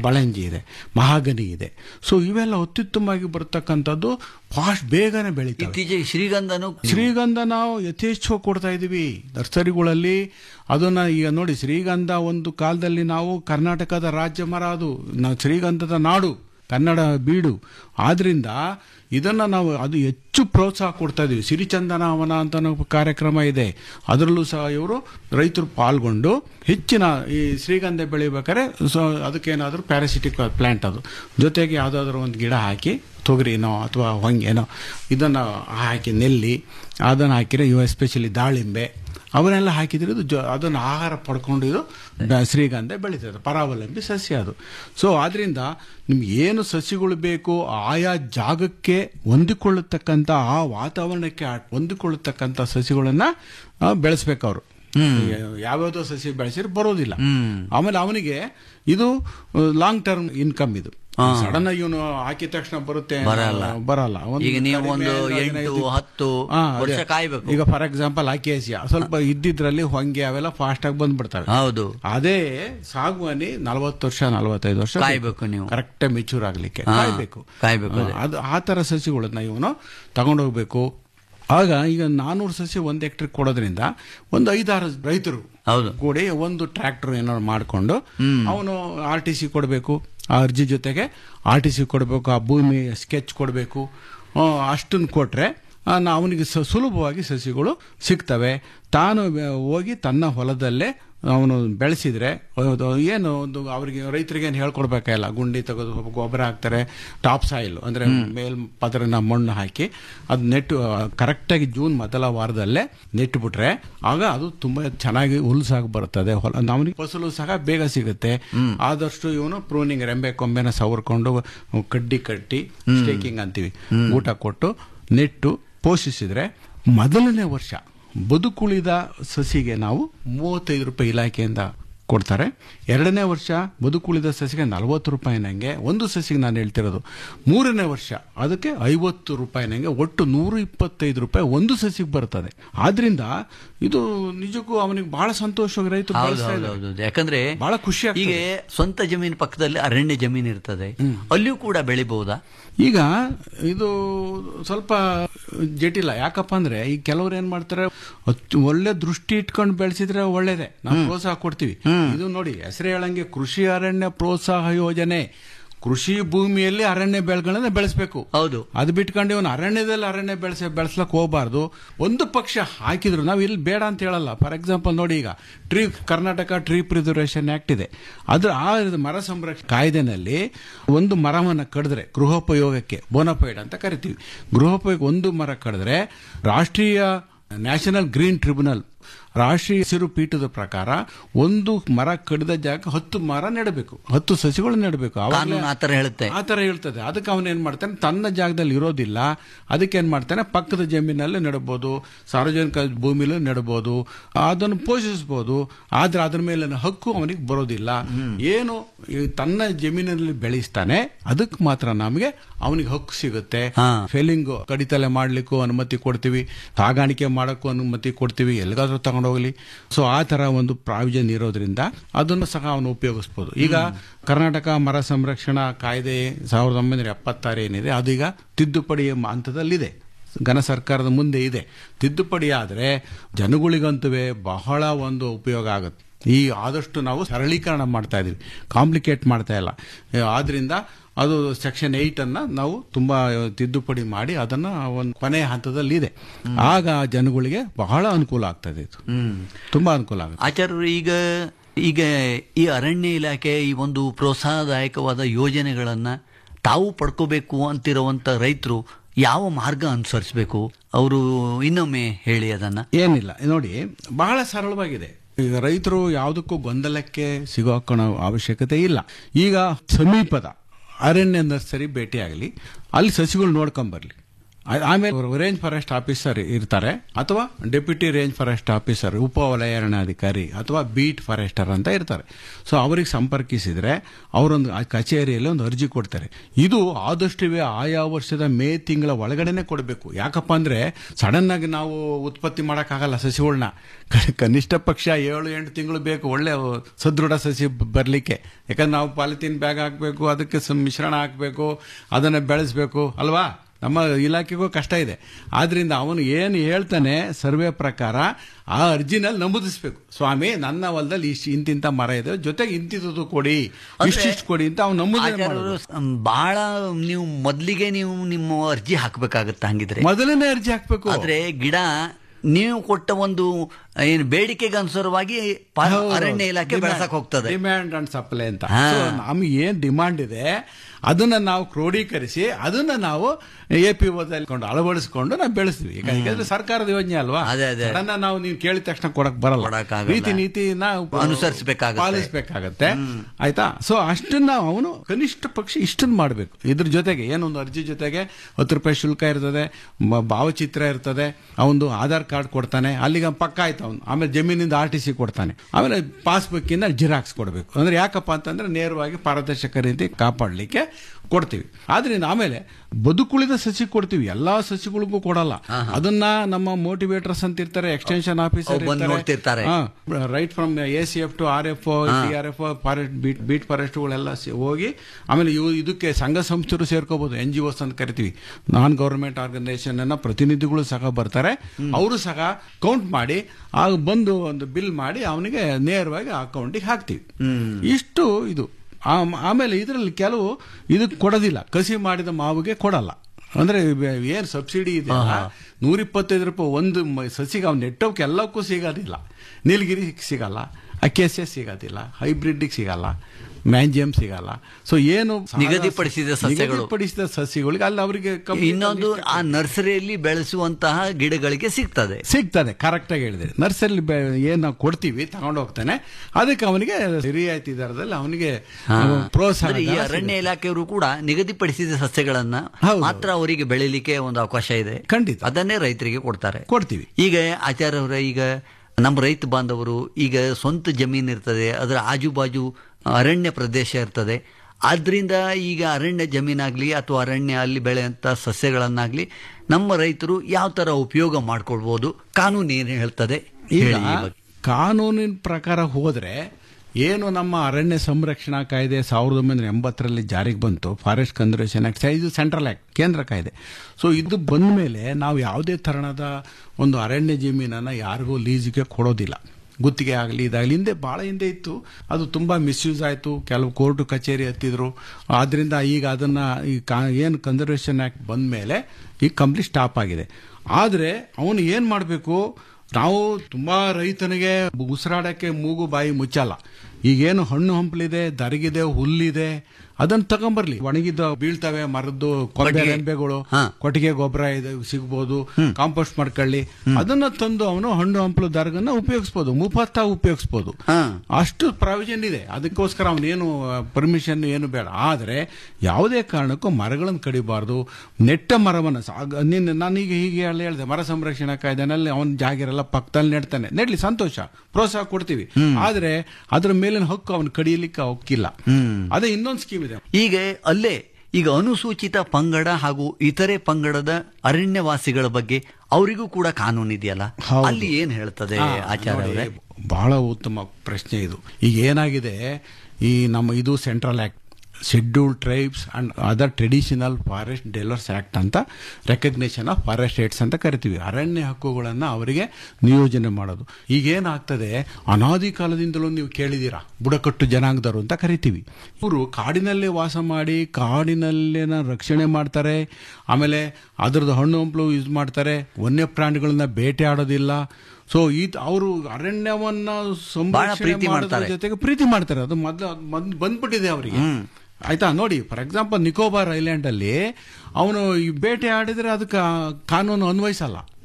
ಬಳಂಜಿ ಇದೆ ಮಹಾಗನಿ ಇದೆ ಸೊ ಇವೆಲ್ಲ ಅತ್ಯುತ್ತಮವಾಗಿ ಬರ್ತಕ್ಕಂಥದ್ದು ಫಾಸ್ಟ್ ಬೇಗನೆ ಬೆಳೀತವೆ ಇತ್ತೀಚೆಗೆ ಶ್ರೀಗಂಧನು ಶ್ರೀಗಂಧ ನಾವು ಯಥೇಚ್ಛವಾಗಿ ಕೊಡ್ತಾ ಇದೀವಿ ನರ್ಸರಿಗಳಲ್ಲಿ ಅದನ್ನ ಈಗ ನೋಡಿ ಶ್ರೀಗಂಧ ಒಂದು ಕಾಲದಲ್ಲಿ ನಾವು ಕರ್ನಾಟಕದ ರಾಜ್ಯ ಮರ ಅದು ನಾವು ಶ್ರೀಗಂಧದ ನಾಡು ಕನ್ನಡ ಬೀಡು ಆದ್ರಿಂದ ಇದನ್ನ ನಾವು ಅದು ಹೆಚ್ಚು ಪ್ರೋತ್ಸಾಹ ಕೊಡ್ತಾ ಇದೀವಿ ಸಿರಿಚಂದನ ವನ ಅಂತ ನಾವು ಕಾರ್ಯಕ್ರಮ ಇದೆ ಅದರಲ್ಲೂ ಸಹ ಇವರು ರೈತರು ಪಾಲ್ಗೊಂಡು ಹೆಚ್ಚಿನ ಈ ಶ್ರೀಗಂಧ ಬೆಳಿಬೇಕಾದ್ರೆ ಸೊ ಅದಕ್ಕೇನಾದರೂ ಪ್ಯಾರಾಸಿಟಿಕ್ ಪ್ಲಾಂಟ್ ಅದು ಜೊತೆಗೆ ಯಾವುದಾದ್ರೂ ಒಂದು ಗಿಡ ಹಾಕಿ ತೊಗರಿನೋ ಅಥವಾ ಹೊಂಗೆನೋ ಇದನ್ನು ಹಾಕಿ ನೆಲ್ಲಿ ಅದನ್ನು ಹಾಕಿದ್ರೆ ಇವು ಎಸ್ಪೆಷಲಿ ದಾಳಿಂಬೆ ಅವನ್ನೆಲ್ಲ ಹಾಕಿದ್ರೆ ಇದು ಜೊ ಅದನ್ನು ಆಹಾರ ಪಡ್ಕೊಂಡು ಇದು ಬ- ಶ್ರೀಗಂಧ ಬೆಳೀತದೆ ಪರಾವಲಂಬಿ ಸಸ್ಯ ಅದು ಸೊ ಆದ್ರಿಂದ ನಿಮ್ಗೆ ಏನು ಸಸ್ಯಗಳು ಬೇಕು ಆಯಾ ಜಾಗಕ್ಕೆ ಹೊಂದಿಕೊಳ್ಳತಕ್ಕಂಥ ಆ ವಾತಾವರಣಕ್ಕೆ ಆ- ಹೊಂದಿಕೊಳ್ಳತಕ್ಕಂಥ ಸಸ್ಯಗಳನ್ನ ಬೆಳೆಸ್ಬೇಕು ಅವರು ಯಾವ್ಯಾವುದೋ ಸಸ್ಯ ಬೆಳೆಸಿದ್ರೆ ಬರೋದಿಲ್ಲ ಆಮೇಲೆ ಅವನಿಗೆ ಇದು ಲಾಂಗ್ ಟರ್ಮ್ ಇನ್ಕಮ್ ಇದು ಸಡನ್ ಆಗಿ ಇವನು ಹಾಕಿದ ತಕ್ಷಣ ಬರುತ್ತೆ ಬರಲ್ಲ. ಬರಲ್ಲ ಒಂದು ಈಗ ನೀವು ಕಡಿಮೆ ಒಂದು ಹದಿನೈದು- ಎಂಟು, ಹತ್ತು ಹಾ, ಅದೇ. ವರ್ಷ ಕಾಯ್ಬೇಕು. ಈಗ ಫಾರ್ ಎಕ್ಸಾಂಪಲ್ ಅಕೇಸಿಯಾ ಸ್ವಲ್ಪ ಇದ್ದಿದ್ರಲ್ಲಿ ಹೊಂಗೆ ಅವೆಲ್ಲ ಫಾಸ್ಟ್ ಆಗಿ ಬಂದ್ಬಿಡ್ತವೆ ಹೌದು ಅದೇ ಸಾಗುವಾನಿ ನಲವತ್ತು ವರ್ಷ ನಲವತ್ತೈದು ವರ್ಷ ಕಾಯ್ಬೇಕು ನೀವು. ಕರೆಕ್ಟ್ ಮೆಚೂರ್ ಆಗ್ಲಿಕ್ಕೆ ಹಾ, ಕಾಯ್ಬೇಕು ಕಾಯ್ಬೇಕು, ಅದೇ. ಅದು ಆ ತರ ಸಸಿಗಳನ್ನ ಇವನು ತಗೊಂಡೋಗ್ಬೇಕು ಆಗ ಈಗ ನಾನೂರು ಸಸಿ ಒಂದು ಹೆಕ್ಟರ್ ಕೊಡೋದ್ರಿಂದ ಒಂದು ಐದಾರು ರೈತರು ಹೌದು ಕೂಡಿ ಒಂದು ಟ್ರ್ಯಾಕ್ಟರ್ ಏನಾದ್ರು ಮಾಡಿಕೊಂಡು ಅವನು ಆರ್ ಟಿ ಸಿ ಕೊಡಬೇಕು ಆ ಅರ್ಜಿ ಜೊತೆಗೆ ಆರ್ ಟಿ ಸಿ ಕೊಡಬೇಕು ಆ ಭೂಮಿ ಸ್ಕೆಚ್ ಕೊಡಬೇಕು ಅಷ್ಟನ್ನು ಕೊಟ್ರೆ ಅವನಿಗೆ ಸುಲಭವಾಗಿ ಸಸಿಗಳು ಸಿಗ್ತವೆ ತಾನು ಬೆ- ಹೋಗಿ ತನ್ನ ಹೊಲದಲ್ಲೇ ಅವನು ಬೆಳೆಸಿದ್ರೆ ಅದು ಏನು ಒಂದು ಅವರಿಗೆ ರೈತರಿಗೆ ಏನು ಹೇಳ್ಕೊಡ್ಬೇಕಾಗಿಲ್ಲ ಗುಂಡಿ ತೆಗೆದು ಸ್ವಲ್ಪ ಗೊಬ್ಬರ ಹಾಕ್ತಾರೆ ಟಾಪ್ ಸಾಯಿಲ್ ಅಂದ್ರೆ ಮೇಲ್ ಪದರನ ಮಣ್ಣು ಹಾಕಿ ಅದು ನೆಟ್ಟು ಕರೆಕ್ಟಾಗಿ ಜೂನ್ ಮೊದಲ ವಾರದಲ್ಲೇ ನೆಟ್ಟುಬಿಟ್ರೆ ಆಗ ಅದು ತುಂಬಾ ಚೆನ್ನಾಗಿ ಹುಲ್ಸಾಗಿ ಬರ್ತದೆ ಹೊಲ ಅವನಿಗೆ ಫಸಲು ಸಹ ಬೇಗ ಸಿಗುತ್ತೆ ಆದಷ್ಟು ಇವನು ಪ್ರೂನಿಂಗ್ ರೆಂಬೆ ಕೊಂಬೆನ ಸವರ್ಕೊಂಡು ಕಡ್ಡಿ ಕಟ್ಟಿ ಸ್ಟೇಕಿಂಗ್ ಅಂತೀವಿ ಊಟ ಕೊಟ್ಟು ನೆಟ್ಟು ಪೋಷಿಸಿದ್ರೆ ಮೊದಲನೇ ವರ್ಷ ಬದುಕುಳಿದ ಸಸಿಗೆ ನಾವು ಮೂವತ್ತೈದು ರೂಪಾಯಿ ಇಲಾಖೆಯಿಂದ ಕೊಡ್ತಾರೆ ಎರಡನೇ ವರ್ಷ ಬದುಕುಳಿದ ಸಸಿಗೆ ನಲವತ್ತು ರೂಪಾಯಿ ನಂಗೆ ಒಂದು ಸಸಿಗೆ ನಾನು ಹೇಳ್ತಿರೋದು ಮೂರನೇ ವರ್ಷ ಅದಕ್ಕೆ ಐವತ್ತು ರೂಪಾಯಿ ನಂಗೆ ಒಟ್ಟು ನೂರ ಇಪ್ಪತ್ತೈದು ರೂಪಾಯಿ ಒಂದು ಸಸಿಗೆ ಬರ್ತದೆ ಆದ್ರಿಂದ ಇದು ನಿಜಕ್ಕೂ ಅವನಿಗೆ ಬಹಳ ಸಂತೋಷವಾಗಿ ರೈತರು ಹೌದು ಬಳಸ್ತಾ ಹೌದು ಇದ್ದಾರೆ. ಹೌದು ಯಾಕಂದ್ರೆ ಬಹಳ ಖುಷಿ ಆಗ್ತದೆ. ಈಗ ಸ್ವಂತ ಜಮೀನು ಪಕ್ಕದಲ್ಲಿ ಅರಣ್ಯ ಜಮೀನು ಇರ್ತದೆ ಅಲ್ಲಿಯೂ ಕೂಡ ಬೆಳಿಬಹುದಾ ಈಗ ಇದು ಸ್ವಲ್ಪ ಜಟಿಲ ಯಾಕಪ್ಪ ಅಂದ್ರೆ ಈ ಕೆಲವ್ರು ಏನ್ ಮಾಡ್ತಾರೆ ಅಚ್ಚು- ಒಳ್ಳೆ ದೃಷ್ಟಿ ಇಟ್ಕೊಂಡು ಬೆಳೆಸಿದ್ರೆ ಒಳ್ಳೇದೇ ನಾವು ಪ್ರೋತ್ಸಾಹ ಕೊಡ್ತೀವಿ ಇದು ನೋಡಿ ಹೆಸರು ಹೇಳಂಗೆ ಕೃಷಿ ಅರಣ್ಯ ಪ್ರೋತ್ಸಾಹ ಯೋಜನೆ ಕೃಷಿ ಭೂಮಿಯಲ್ಲಿ ಅರಣ್ಯ ಬೆಳೆಗಳನ್ನ ಬೆಳೆಸಬೇಕು ಹೌದು ಅದು ಬಿಟ್ಕೊಂಡು ಇವನು ಅರಣ್ಯದಲ್ಲಿ ಅರಣ್ಯ ಬೆಳೆಸ ಬೆಳೆಸ್ಲಕ್ ಹೋಗಬಾರ್ದು ಒಂದು ಪಕ್ಷ ಹಾಕಿದ್ರು ನಾವು ಇಲ್ಲಿ ಬೇಡ ಅಂತ ಹೇಳಲ್ಲ ಫಾರ್ ಎಕ್ಸಾಂಪಲ್ ನೋಡಿ ಈಗ tree Karnataka tree preservation act ಇದೆ ಅದ್ರ ಆ ಮರ ಸಂರಕ್ಷಣೆ ಕಾಯ್ದೆನಲ್ಲಿ ಒಂದು ಮರವನ್ನು ಕಡಿದ್ರೆ ಗೃಹೋಪಯೋಗಕ್ಕೆ ಬೋನಫೈಡ್ ಅಂತ ಕರಿತೀವಿ ಗೃಹೋಪಯೋಗ ಒಂದು ಮರ ಕಡಿದ್ರೆ ರಾಷ್ಟ್ರೀಯ ನ್ಯಾಷನಲ್ ಗ್ರೀನ್ ಟ್ರಿಬ್ಯುನಲ್ ರಾಷ್ಟ್ರೀಯ ಹಸಿರು ಪೀಠದ ಪ್ರಕಾರ ಒಂದು ಮರ ಕಡಿದ ಜಾಗ ಹತ್ತು ಮರ ನೆಡಬೇಕು ಹತ್ತು ಸಸಿಗಳು ನೆಡಬೇಕು ಆವಾಗಲೇ ಕಾನೂನು ಆ ಥರ ಹೇಳುತ್ತೆ ಆ ಥರ ಹೇಳ್ತದೆ ಅದಕ್ಕೆ ಅವನು ಏನ್ ಮಾಡ್ತಾನೆ ತನ್ನ ಜಾಗದಲ್ಲಿ ಇರೋದಿಲ್ಲ ಅದಕ್ಕೆ ಏನ್ ಮಾಡ್ತಾನೆ ಪಕ್ಕದ ಜಮೀನಲ್ಲಿ ನೆಡಬಹುದು ಸಾರ್ವಜನಿಕ ಭೂಮಿಲೂ ನೆಡಬಹುದು ಅದನ್ನು ಪೋಷಿಸಬಹುದು ಆದ್ರೆ ಅದ್ರ ಮೇಲಿನ ಹಕ್ಕು ಅವನಿಗೆ ಬರೋದಿಲ್ಲ ಏನು ಈ ತನ್ನ ಜಮೀನಿನಲ್ಲಿ ಬೆಳೆಸ್ತಾನೆ ಅದಕ್ಕೆ ಮಾತ್ರ ನಮಗೆ ಅವನಿಗೆ ಹಕ್ಕು ಸಿಗುತ್ತೆ ಹಾ. ಫೆಲಿಂಗ್ ಕಡಿತಲೆ ಮಾಡ್ಲಿಕ್ಕೂ ಅನುಮತಿ ಕೊಡ್ತೀವಿ ಸಾಗಾಣಿಕೆ ಮಾಡಕ್ಕೂ ಅನುಮತಿ ಕೊಡ್ತೀವಿ ಎಲ್ಲಿಗಾದ್ರೂ ತಗೊಂಡೋಗ್ಲಿ ಸೊ ಆ ತರ ಒಂದು ಪ್ರಾವಿಜನ್ ಇರೋದ್ರಿಂದ ಅದನ್ನು ಸಹ ಅವನು ಉಪಯೋಗಿಸಬಹುದು ಈಗ ಕರ್ನಾಟಕ ಮರ ಸಂರಕ್ಷಣಾ ಕಾಯ್ದೆ ಸಾವಿರದ ಒಂಬೈನೂರ ಎಪ್ಪತ್ತಾರು ಏನಿದೆ ಅದೀಗ ತಿದ್ದುಪಡಿ ಹಂತದಲ್ಲಿದೆ ಘನ ಸರ್ಕಾರದ ಮುಂದೆ ಇದೆ ತಿದ್ದುಪಡಿ ಆದರೆ ಜನಗಳಿಗಂತುವೇ ಬಹಳ ಒಂದು ಉಪಯೋಗ ಆಗುತ್ತೆ ಈ ಆದಷ್ಟು ನಾವು ಸರಳೀಕರಣ ಮಾಡ್ತಾ ಇದೀವಿ ಕಾಂಪ್ಲಿಕೇಟ್ ಮಾಡ್ತಾ ಇಲ್ಲ ಆದ್ರಿಂದ ಅದು ಸೆಕ್ಷನ್ ಏಯ್ಟ್ ಅನ್ನ ನಾವು ತುಂಬಾ ತಿದ್ದುಪಡಿ ಮಾಡಿ ಅದನ್ನ ಒಂದು ಕೊನೆಯ ಹಂತದಲ್ಲಿ ಇದೆ ಆಗ ಜನಗಳಿಗೆ ಬಹಳ ಅನುಕೂಲ ಆಗ್ತದೆ ಇದು ಹ್ಮ್ ತುಂಬಾ ಅನುಕೂಲ ಆಗುತ್ತೆ ಆಚಾರ್ಯರು ಈಗ ಈಗ ಈ ಅರಣ್ಯ ಇಲಾಖೆ ಈ ಒಂದು ಪ್ರೋತ್ಸಾಹದಾಯಕವಾದ ಯೋಜನೆಗಳನ್ನ ತಾವು ಪಡ್ಕೋಬೇಕು ಅಂತಿರುವಂತ ರೈತರು ಯಾವ ಮಾರ್ಗ ಅನುಸರಿಸಬೇಕು ಅವರು ಇನ್ನೊಮ್ಮೆ ಹೇಳಿ ಅದನ್ನ ಏನಿಲ್ಲ ನೋಡಿ ಬಹಳ ಸರಳವಾಗಿದೆ ಈಗ ರೈತರು ಯಾವುದಕ್ಕೂ ಗೊಂದಲಕ್ಕೆ ಸಿಗೋಕೋಣ ಅವಶ್ಯಕತೆ ಇಲ್ಲ ಈಗ ಸಮೀಪದ ಅರಣ್ಯ ನರ್ಸರಿ ಭೇಟಿಯಾಗಲಿ ಅಲ್ಲಿ ಸಸಿಗಳು ನೋಡ್ಕೊಂಬರ್ಲಿ ಆ- ಆಮೇಲೆ ರೇಂಜ್ ಫಾರೆಸ್ಟ್ ಆಫೀಸರ್ ಇರ್ತಾರೆ ಅಥವಾ ಡೆಪ್ಯೂಟಿ ರೇಂಜ್ ಫಾರೆಸ್ಟ್ ಆಫೀಸರ್ ಉಪ ವಲಯಾರಣ್ಯಾಧಿಕಾರಿ ಅಥವಾ ಬೀಟ್ ಫಾರೆಸ್ಟರ್ ಅಂತ ಇರ್ತಾರೆ ಸೊ ಅವರಿಗೆ ಸಂಪರ್ಕಿಸಿದ್ರೆ ಅವರೊಂದು ಆ ಕಚೇರಿಯಲ್ಲಿ ಒಂದು ಅರ್ಜಿ ಕೊಡ್ತಾರೆ ಇದು ಆದಷ್ಟುವೇ ಆಯಾ ವರ್ಷದ ಮೇ ತಿಂಗಳ ಒಳಗಡೆನೆ ಕೊಡಬೇಕು ಯಾಕಪ್ಪ ಅಂದ್ರೆ ಸಡನ್ ಆಗಿ ನಾವು ಉತ್ಪತ್ತಿ ಮಾಡೋಕ್ಕಾಗಲ್ಲ ಸಸಿಗಳನ್ನ ಕ- ಕನಿಷ್ಠ ಪಕ್ಷ ಏಳು ಎಂಟು ತಿಂಗಳು ಬೇಕು ಒಳ್ಳೆ ಸದೃಢ ಸಸಿ ಬರಲಿಕ್ಕೆ ಯಾಕಂದ್ರೆ ನಾವು ಪಾಲಿಥೀನ್ ಬ್ಯಾಗ್ ಹಾಕಬೇಕು ಅದಕ್ಕೆ ಸ- ಮಿಶ್ರಣ ಹಾಕಬೇಕು ಅದನ್ನು ಬೆಳೆಸಬೇಕು ಅಲ್ವಾ ನಮ್ಮ ಇಲಾಖೆಗೂ ಕಷ್ಟ ಇದೆ ಆದ್ರಿಂದ ಅವನು ಏನು ಹೇಳ್ತಾನೆ ಸರ್ವೆ ಪ್ರಕಾರ ಆ ಅರ್ಜಿನಲ್ಲಿ ನಮೂದಿಸ್ಬೇಕು ಸ್ವಾಮಿ ನನ್ನ ಹೊಲದಲ್ಲಿ ಇಷ್ಟು ಇಂತಿಂತ ಮರ ಇದೆ ಜೊತೆಗೆ ಇಂತಿದ್ದು ಕೊಡಿ ಇಷ್ಟಿಷ್ಟು ಕೊಡಿ ಅಂತ ಅವ್ನು ನಮೂದಿ ಆಚಾರ್ಯರು ಬಹಳ ನೀವು ಮೊದಲಿಗೆ ನೀವು ನಿಮ್ಮ ಅರ್ಜಿ ಹಾಕಬೇಕಾಗತ್ತ ಹಂಗಿದ್ರೆ ಮೊದಲನೇ ಅರ್ಜಿ ಹಾಕ್ಬೇಕು ಆದ್ರೆ ಗಿಡ ನೀವು ಕೊಟ್ಟ ಒಂದು ಏನು ಬೇಡಿಕೆಗೆ ಅನುಸಾರವಾಗಿ ಪ- ಅರಣ್ಯ ಇಲಾಖೆ ಬೆಳೆಸಕ್ ಹೋಗ್ತದೆ ಡಿಮ್ಯಾಂಡ್ ಅಂಡ್ ಸಪ್ಲೈ ಅಂತ ಹಾ. So, ನಮ್ಗೆ ಏನ್ ಡಿಮಾಂಡ್ ಇದೆ ಅದನ್ನ ನಾವು ಕ್ರೋಢೀಕರಿಸಿ ಅದನ್ನ ನಾವು ಎ ಪಿ ಕೊಂಡು ಅಳವಡಿಸಿಕೊಂಡು ನಾವು ಬೆಳೆಸ್ತೀವಿ ಈಗ ಯಾಕಂದ್ರೆ ಸರ್ಕಾರದ ಯೋಜನೆ ಅಲ್ವಾ ಅದೇ, ಅದೇ. ಸಡನ್ನ ನಾವು ನೀವು ಕೇಳಿದ ತಕ್ಷಣ ಕೊಡಕ್ ಬರಲ್ಲ ಕೊಡಕ್ಕಾಗಲ್ಲ. ರೀತಿ ನೀತಿನ ಅನುಸರಿಸ್ಬೇಕಾಗತ್ತೆ. ಪಾಲಿಸ್ಬೇಕಾಗತ್ತೆ ಆಯ್ತಾ ಸೊ ಅಷ್ಟನ್ನ ಅವನು ಕನಿಷ್ಠ ಪಕ್ಷ ಇಷ್ಟನ್ನ ಮಾಡಬೇಕು ಇದ್ರ ಜೊತೆಗೆ ಏನೊಂದು ಅರ್ಜಿ ಜೊತೆಗೆ ಹತ್ತು ರೂಪಾಯಿ ಶುಲ್ಕ ಇರ್ತದೆ ಮ- ಭಾವಚಿತ್ರ ಇರ್ತದೆ ಅವನು ಆಧಾರ್ ಕಾರ್ಡ್ ಕೊಡ್ತಾನೆ ಅಲ್ಲಿಗೆ ಪಕ್ಕ ಆಯ್ತು ಅವನು ಆಮೇಲೆ ಜಮೀನಿಂದ ಆರ್ ಟಿ ಸಿ ಕೊಡ್ತಾನೆ ಆಮೇಲೆ ಪಾಸ್ಬುಕ್ ಇಂದ ಜಿರಾಕ್ಸ್ ಕೊಡಬೇಕು ಅಂದ್ರೆ ಯಾಕಪ್ಪ ಅಂತಂದ್ರೆ ನೇರವಾಗಿ ಪಾರದರ್ಶಕ ರೀತಿ ಕಾಪಾಡಲಿಕ್ಕೆ ಕೊಡ್ತೀವಿ ಆದ್ರಿಂದ ಆಮೇಲೆ ಬದುಕುಳಿದ ಸಸಿ ಕೊಡ್ತೀವಿ ಎಲ್ಲಾ ಸಸಿಗಳಿಗೂ ಕೊಡಲ್ಲ ಅದನ್ನ ನಮ್ಮ ಮೋಟಿವೇಟರ್ಸ್ ಅಂತ ಇರ್ತಾರೆ ಎಕ್ಸ್ಟೆನ್ಷನ್ ಆಫೀಸರ್ ಅವ್ರು ಬಂದು ನೋಡ್ತಿರ್ತಾರೆ. Right from A C F to R F T R F forest beat beat ಫಾರೆಸ್ಟ್ಗಳೆಲ್ಲ ಹೋಗಿ ಆಮೇಲೆ ಇವು ಇದಕ್ಕೆ ಸಂಘ ಸಂಸ್ಥೆರು ಸೇರ್ಕೋಬಹುದು ಎನ್ ಜಿ ಒಸ್ ಅಂತ ಕರಿತೀವಿ ನಾನ್ ಗವರ್ಮೆಂಟ್ ಆರ್ಗನೈಸೇಷನ್ ಅನ್ನ ಪ್ರತಿನಿಧಿಗಳು ಸಹ ಬರ್ತಾರೆ ಅವರು ಸಹ ಕೌಂಟ್ ಮಾಡಿ ಆಗ ಬಂದು ಒಂದು ಬಿಲ್ ಮಾಡಿ ಅವನಿಗೆ ನೇರವಾಗಿ ಅಕೌಂಟಿಗೆ ಹಾಕ್ತೀವಿ ಇಷ್ಟು ಇದು ಆಮ್- ಆಮೇಲೆ ಇದರಲ್ಲಿ ಕೆಲವು ಇದಕ್ಕೆ ಕೊಡೋದಿಲ್ಲ ಕಸಿ ಮಾಡಿದ ಮಾವಿಗೆ ಕೊಡಲ್ಲ ಅಂದ್ರೆ ಏನು ಸಬ್ಸಿಡಿ ಇದೆ ನೂರ ಇಪ್ಪತ್ತೈದು ರೂಪಾಯಿ ಒಂದು ಮ- ಸಸಿಗೆ ಅವ್ನು ನೆಟ್ಟೋಕೆ ಎಲ್ಲಕ್ಕೂ ಸಿಗೋದಿಲ್ಲ ನೀಲಗಿರಿ ಸಿಗಲ್ಲ ಅಕೇಸಿಯ ಸಿಗೋದಿಲ್ಲ ಹೈಬ್ರಿಡ್ಗೆ ಸಿಗಲ್ಲ ಮ್ಯಾಂಜಿಯಂ ಸಿಗಲ್ಲ ಸೊ ಏನು ಸಹಜ- ನಿಗದಿಪಡಿಸಿದ ಸಸ್ಯಗಳು. ನಿಗದಿಪಡಿಸಿದ ಸಸ್ಯಗಳಿಗೆ ಅಲ್ಲಿ ಅವರಿಗೆ ಕಮ್ಮಿ- ಇನ್ನೊಂದು ಆ ನರ್ಸರಿಯಲ್ಲಿ ಬೆಳೆಸುವಂತಹ ಗಿಡಗಳಿಗೆ ಸಿಗ್ತದೆ ಸಿಗ್ತದೆ ಕರೆಕ್ಟ್ ಆಗಿ ಹೇಳಿದೆ ನರ್ಸರಿ ಏನ್ ನಾವು ಕೊಡ್ತೀವಿ ತಗೊಂಡು ಹೋಗ್ತಾನೆ ಅದಕ್ಕೆ ಅವನಿಗೆ ರಿಯಾಯಿತಿ ದರದಲ್ಲಿ ಅವನಿಗೆ ಪ್ರೋತ್ಸಾಹ ಅಂದ್ರೆ ಈ ಧನ ಅರಣ್ಯ ಇಲಾಖೆಯವರು ಕೂಡ ನಿಗದಿಪಡಿಸಿದ ಸಸ್ಯಗಳನ್ನ ಹೌದು. ಮಾತ್ರ ಅವರಿಗೆ ಬೆಳಿಲಿಕ್ಕೆ ಒಂದು ಅವಕಾಶ ಇದೆ ಖಂಡಿತ. ಅದನ್ನೇ ರೈತರಿಗೆ ಕೊಡ್ತಾರೆ ಕೊಡ್ತೀವಿ ಈಗ ಆಚಾರ್ಯ ಅವರೇ ಈಗ ನಮ್ಮ ರೈತ ಬಾಂಧವರು ಈಗ ಸ್ವಂತ ಜಮೀನು ಇರ್ತದೆ ಅದರ ಆಜುಬಾಜು ಅರಣ್ಯ ಪ್ರದೇಶ ಇರ್ತದೆ ಆದ್ರಿಂದ ಈಗ ಅರಣ್ಯ ಜಮೀನಾಗ್ಲಿ ಅಥವಾ ಅರಣ್ಯ ಅಲ್ಲಿ ಬೆಳೆಯುವಂಥ ಸಸ್ಯಗಳನ್ನಾಗ್ಲಿ ನಮ್ಮ ರೈತರು ಯಾವ ತರ ಉಪಯೋಗ ಮಾಡ್ಕೊಳ್ಬಹುದು ಕಾನೂನು ಏನು ಹೇಳ್ತದೆ ಈಗ ಹೇಳಿ ಈ ಬಗ್ಗೆ. ಕಾನೂನಿನ ಪ್ರಕಾರ ಹೋದ್ರೆ ಏನು ನಮ್ಮ ಅರಣ್ಯ ಸಂರಕ್ಷಣಾ ಕಾಯ್ದೆ ಸಾವಿರದ ಒಂಬೈನೂರ ಎಂಬತ್ತರಲ್ಲಿ ಜಾರಿಗೆ ಬಂತು ಫಾರೆಸ್ಟ್ ಕನ್ಸರ್ವೇಷನ್ ಆಕ್ಟ್ ಇದು ಸೆಂಟ್ರಲ್ ಆಕ್ಟ್ ಕೇಂದ್ರ ಕಾಯ್ದೆ ಸೊ ಇದು ಬಂದ ಮೇಲೆ ನಾವು ಯಾವುದೇ ತರಹದ ಒಂದು ಅರಣ್ಯ ಜಮೀನನ್ನು ಯಾರಿಗೂ ಲೀಸಿಗೆ ಕೊಡೋದಿಲ್ಲ ಗುತ್ತಿಗೆ ಆಗಲಿ ಇದಾಗಲಿ ಹಿಂದೆ ಭಾಳ ಹಿಂದೆ ಇತ್ತು ಅದು ತುಂಬ ಮಿಸ್ಯೂಸ್ ಆಯಿತು ಕೆಲವು ಕೋರ್ಟು ಕಚೇರಿ ಹತ್ತಿದ್ರು ಆದ್ರಿಂದ ಈಗ ಅದನ್ನು ಈ ಕಾ ಏನು ಕನ್ಸರ್ವೇಷನ್ ಆ್ಯಕ್ಟ್ ಬಂದ ಮೇಲೆ ಈಗ ಕಂಪ್ಲೀಟ್ ಸ್ಟಾಪ್ ಆಗಿದೆ ಆದರೆ ಅವನು ಏನು ಮಾಡಬೇಕು ನಾವು ತುಂಬಾ ರೈತನಿಗೆ ಉಸಿರಾಡಕ್ಕೆ ಮೂಗು ಬಾಯಿ ಮುಚ್ಚಲ್ಲ ಈಗೇನು ಹಣ್ಣು ಹಂಪಲಿದೆ ದರಗಿದೆ ಹುಲ್ಲಿದೆ ಅದನ್ನ ತಗೊಂಬರ್ಲಿ ಒಣಗಿದ ಬೀಳ್ತವೆ ಮರದ್ದು ಕೊಂಬೆ ಕೊಟ್ಟಿಗೆ. ರೆಂಬೆಗಳು ಹಾ. ಕೊಟ್ಟಿಗೆ ಗೊಬ್ಬರ ಇದೆ ಸಿಗ್ಬೋದು ಕಾಂಪೋಸ್ಟ್ ಮಾಡ್ಕೊಳ್ಳಿ ಅದನ್ನ ತಂದು ಅವನು ಹಣ್ಣು ಹಂಪಲು ದರ್ಗನ್ನ ಉಪಯೋಗಿಸ್ಬೋದು ಮುಫತ್ತ ಉಪಯೋಗಿಸ್ಬೋದು ಹಾ. ಅಷ್ಟು ಪ್ರಾವಿಷನ್ ಇದೆ ಅದಕ್ಕೋಸ್ಕರ ಅವನೇನು ಪರ್ಮಿಷನ್ ಏನು ಬೇಡ ಆದರೆ ಯಾವುದೇ ಕಾರಣಕ್ಕೂ ಮರಗಳನ್ನು ಕಡಿಬಾರ್ದು ನೆಟ್ಟ ಮರವನ್ನು ಸಾಗ- ನಿನ್ನೆ ನಾನೀಗ ಹೀಗೆ ಎಲ್ಲ ಹೇಳಿದೆ ಮರ ಸಂರಕ್ಷಣಾ ಕಾಯ್ದೆನಲ್ಲಿ ಅವನ ಜಾಗಿರೆಲ್ಲ ಪಕ್ಕದಲ್ಲಿ ನೆಡ್ತಾನೆ ನೆಡ್ಲಿ ಸಂತೋಷ ಪ್ರೋತ್ಸಾಹ ಕೊಡ್ತೀವಿ ಆದರೆ ಅದ್ರ ಮೇಲಿನ ಹಕ್ಕು ಅವನು ಕಡಿಯಲಿಕ್ಕೆ ಹಕ್ಕಿಲ್ಲ ಅದೇ ಇನ್ನೊಂದು ಸ್ಕೀಮ್ ಇದೆ ಈಗ ಅಲ್ಲೇ ಈಗ ಅನುಸೂಚಿತ ಪಂಗಡ ಹಾಗೂ ಇತರೆ ಪಂಗಡದ ಅರಣ್ಯವಾಸಿಗಳ ಬಗ್ಗೆ ಅವರಿಗೂ ಕೂಡ ಕಾನೂನು ಇದೆಯಲ್ಲ ಹೌದು. ಅಲ್ಲಿ ಏನ್ ಹೇಳ್ತದೆ ಹಾ, ಆಚಾರ್ಯ ಅವರೇ ನೋಡಿ, ಬಹಳ ಉತ್ತಮ ಪ್ರಶ್ನೆ ಇದು ಈಗ ಏನಾಗಿದೆ ಈ ನಮ್ಮ ಇದು central act scheduled tribes and other traditional forest dwellers act ಅಂತ ರೆಕಗ್ನೇಷನ್ ಆಫ್ ಫಾರೆಸ್ಟ್ ಏಟ್ಸ್ ಅಂತ ಕರಿತೀವಿ ಅರಣ್ಯ ಹಕ್ಕುಗಳನ್ನು ಅವರಿಗೆ ನಿಯೋಜನೆ ಮಾಡೋದು ಈಗೇನಾಗ್ತದೆ ಅನಾದಿ ಕಾಲದಿಂದಲೂ ನೀವು ಕೇಳಿದ್ದೀರಾ ಬುಡಕಟ್ಟು ಜನಾಂಗದವರು ಅಂತ ಕರಿತೀವಿ ಇವರು ಕಾಡಿನಲ್ಲೇ ವಾಸ ಮಾಡಿ ಕಾಡಿನಲ್ಲೇನ ರಕ್ಷಣೆ ಮಾಡ್ತಾರೆ ಆಮೇಲೆ ಅದರದ್ದು ಹಣ್ಣು ಹಂಪಲು ಯೂಸ್ ಮಾಡ್ತಾರೆ ವನ್ಯ ಪ್ರಾಣಿಗಳನ್ನ ಬೇಟೆ ಆಡೋದಿಲ್ಲ ಸೊ ಈ ಅವರು ಅರಣ್ಯವನ್ನ ಸಂರಕ್ಷಣೆ ಪ್ರೀತಿ ಮಾಡೋದ್ರ ಮಾಡ್ತಾರೆ. ಜೊತೆಗೆ ಪ್ರೀತಿ ಮಾಡ್ತಾರೆ ಅದು ಮೊದಲು ಬಂದ್- ಬಂದ್ಬಿಟ್ಟಿದೆ ಅವರಿಗೆ ಆಯ್ತಾ ನೋಡಿ ಫಾರ್ ಎಕ್ಸಾಂಪಲ್ ನಿಕೋಬಾರ್ ಐಲ್ಯಾಂಡ್ ಅಲ್ಲಿ ಅವನು ಈ ಬೇಟೆ ಆಡಿದ್ರೆ ಅದಕ್ಕೆ ಕಾನೂನು ಅನ್ವಯಿಸಲ್ಲ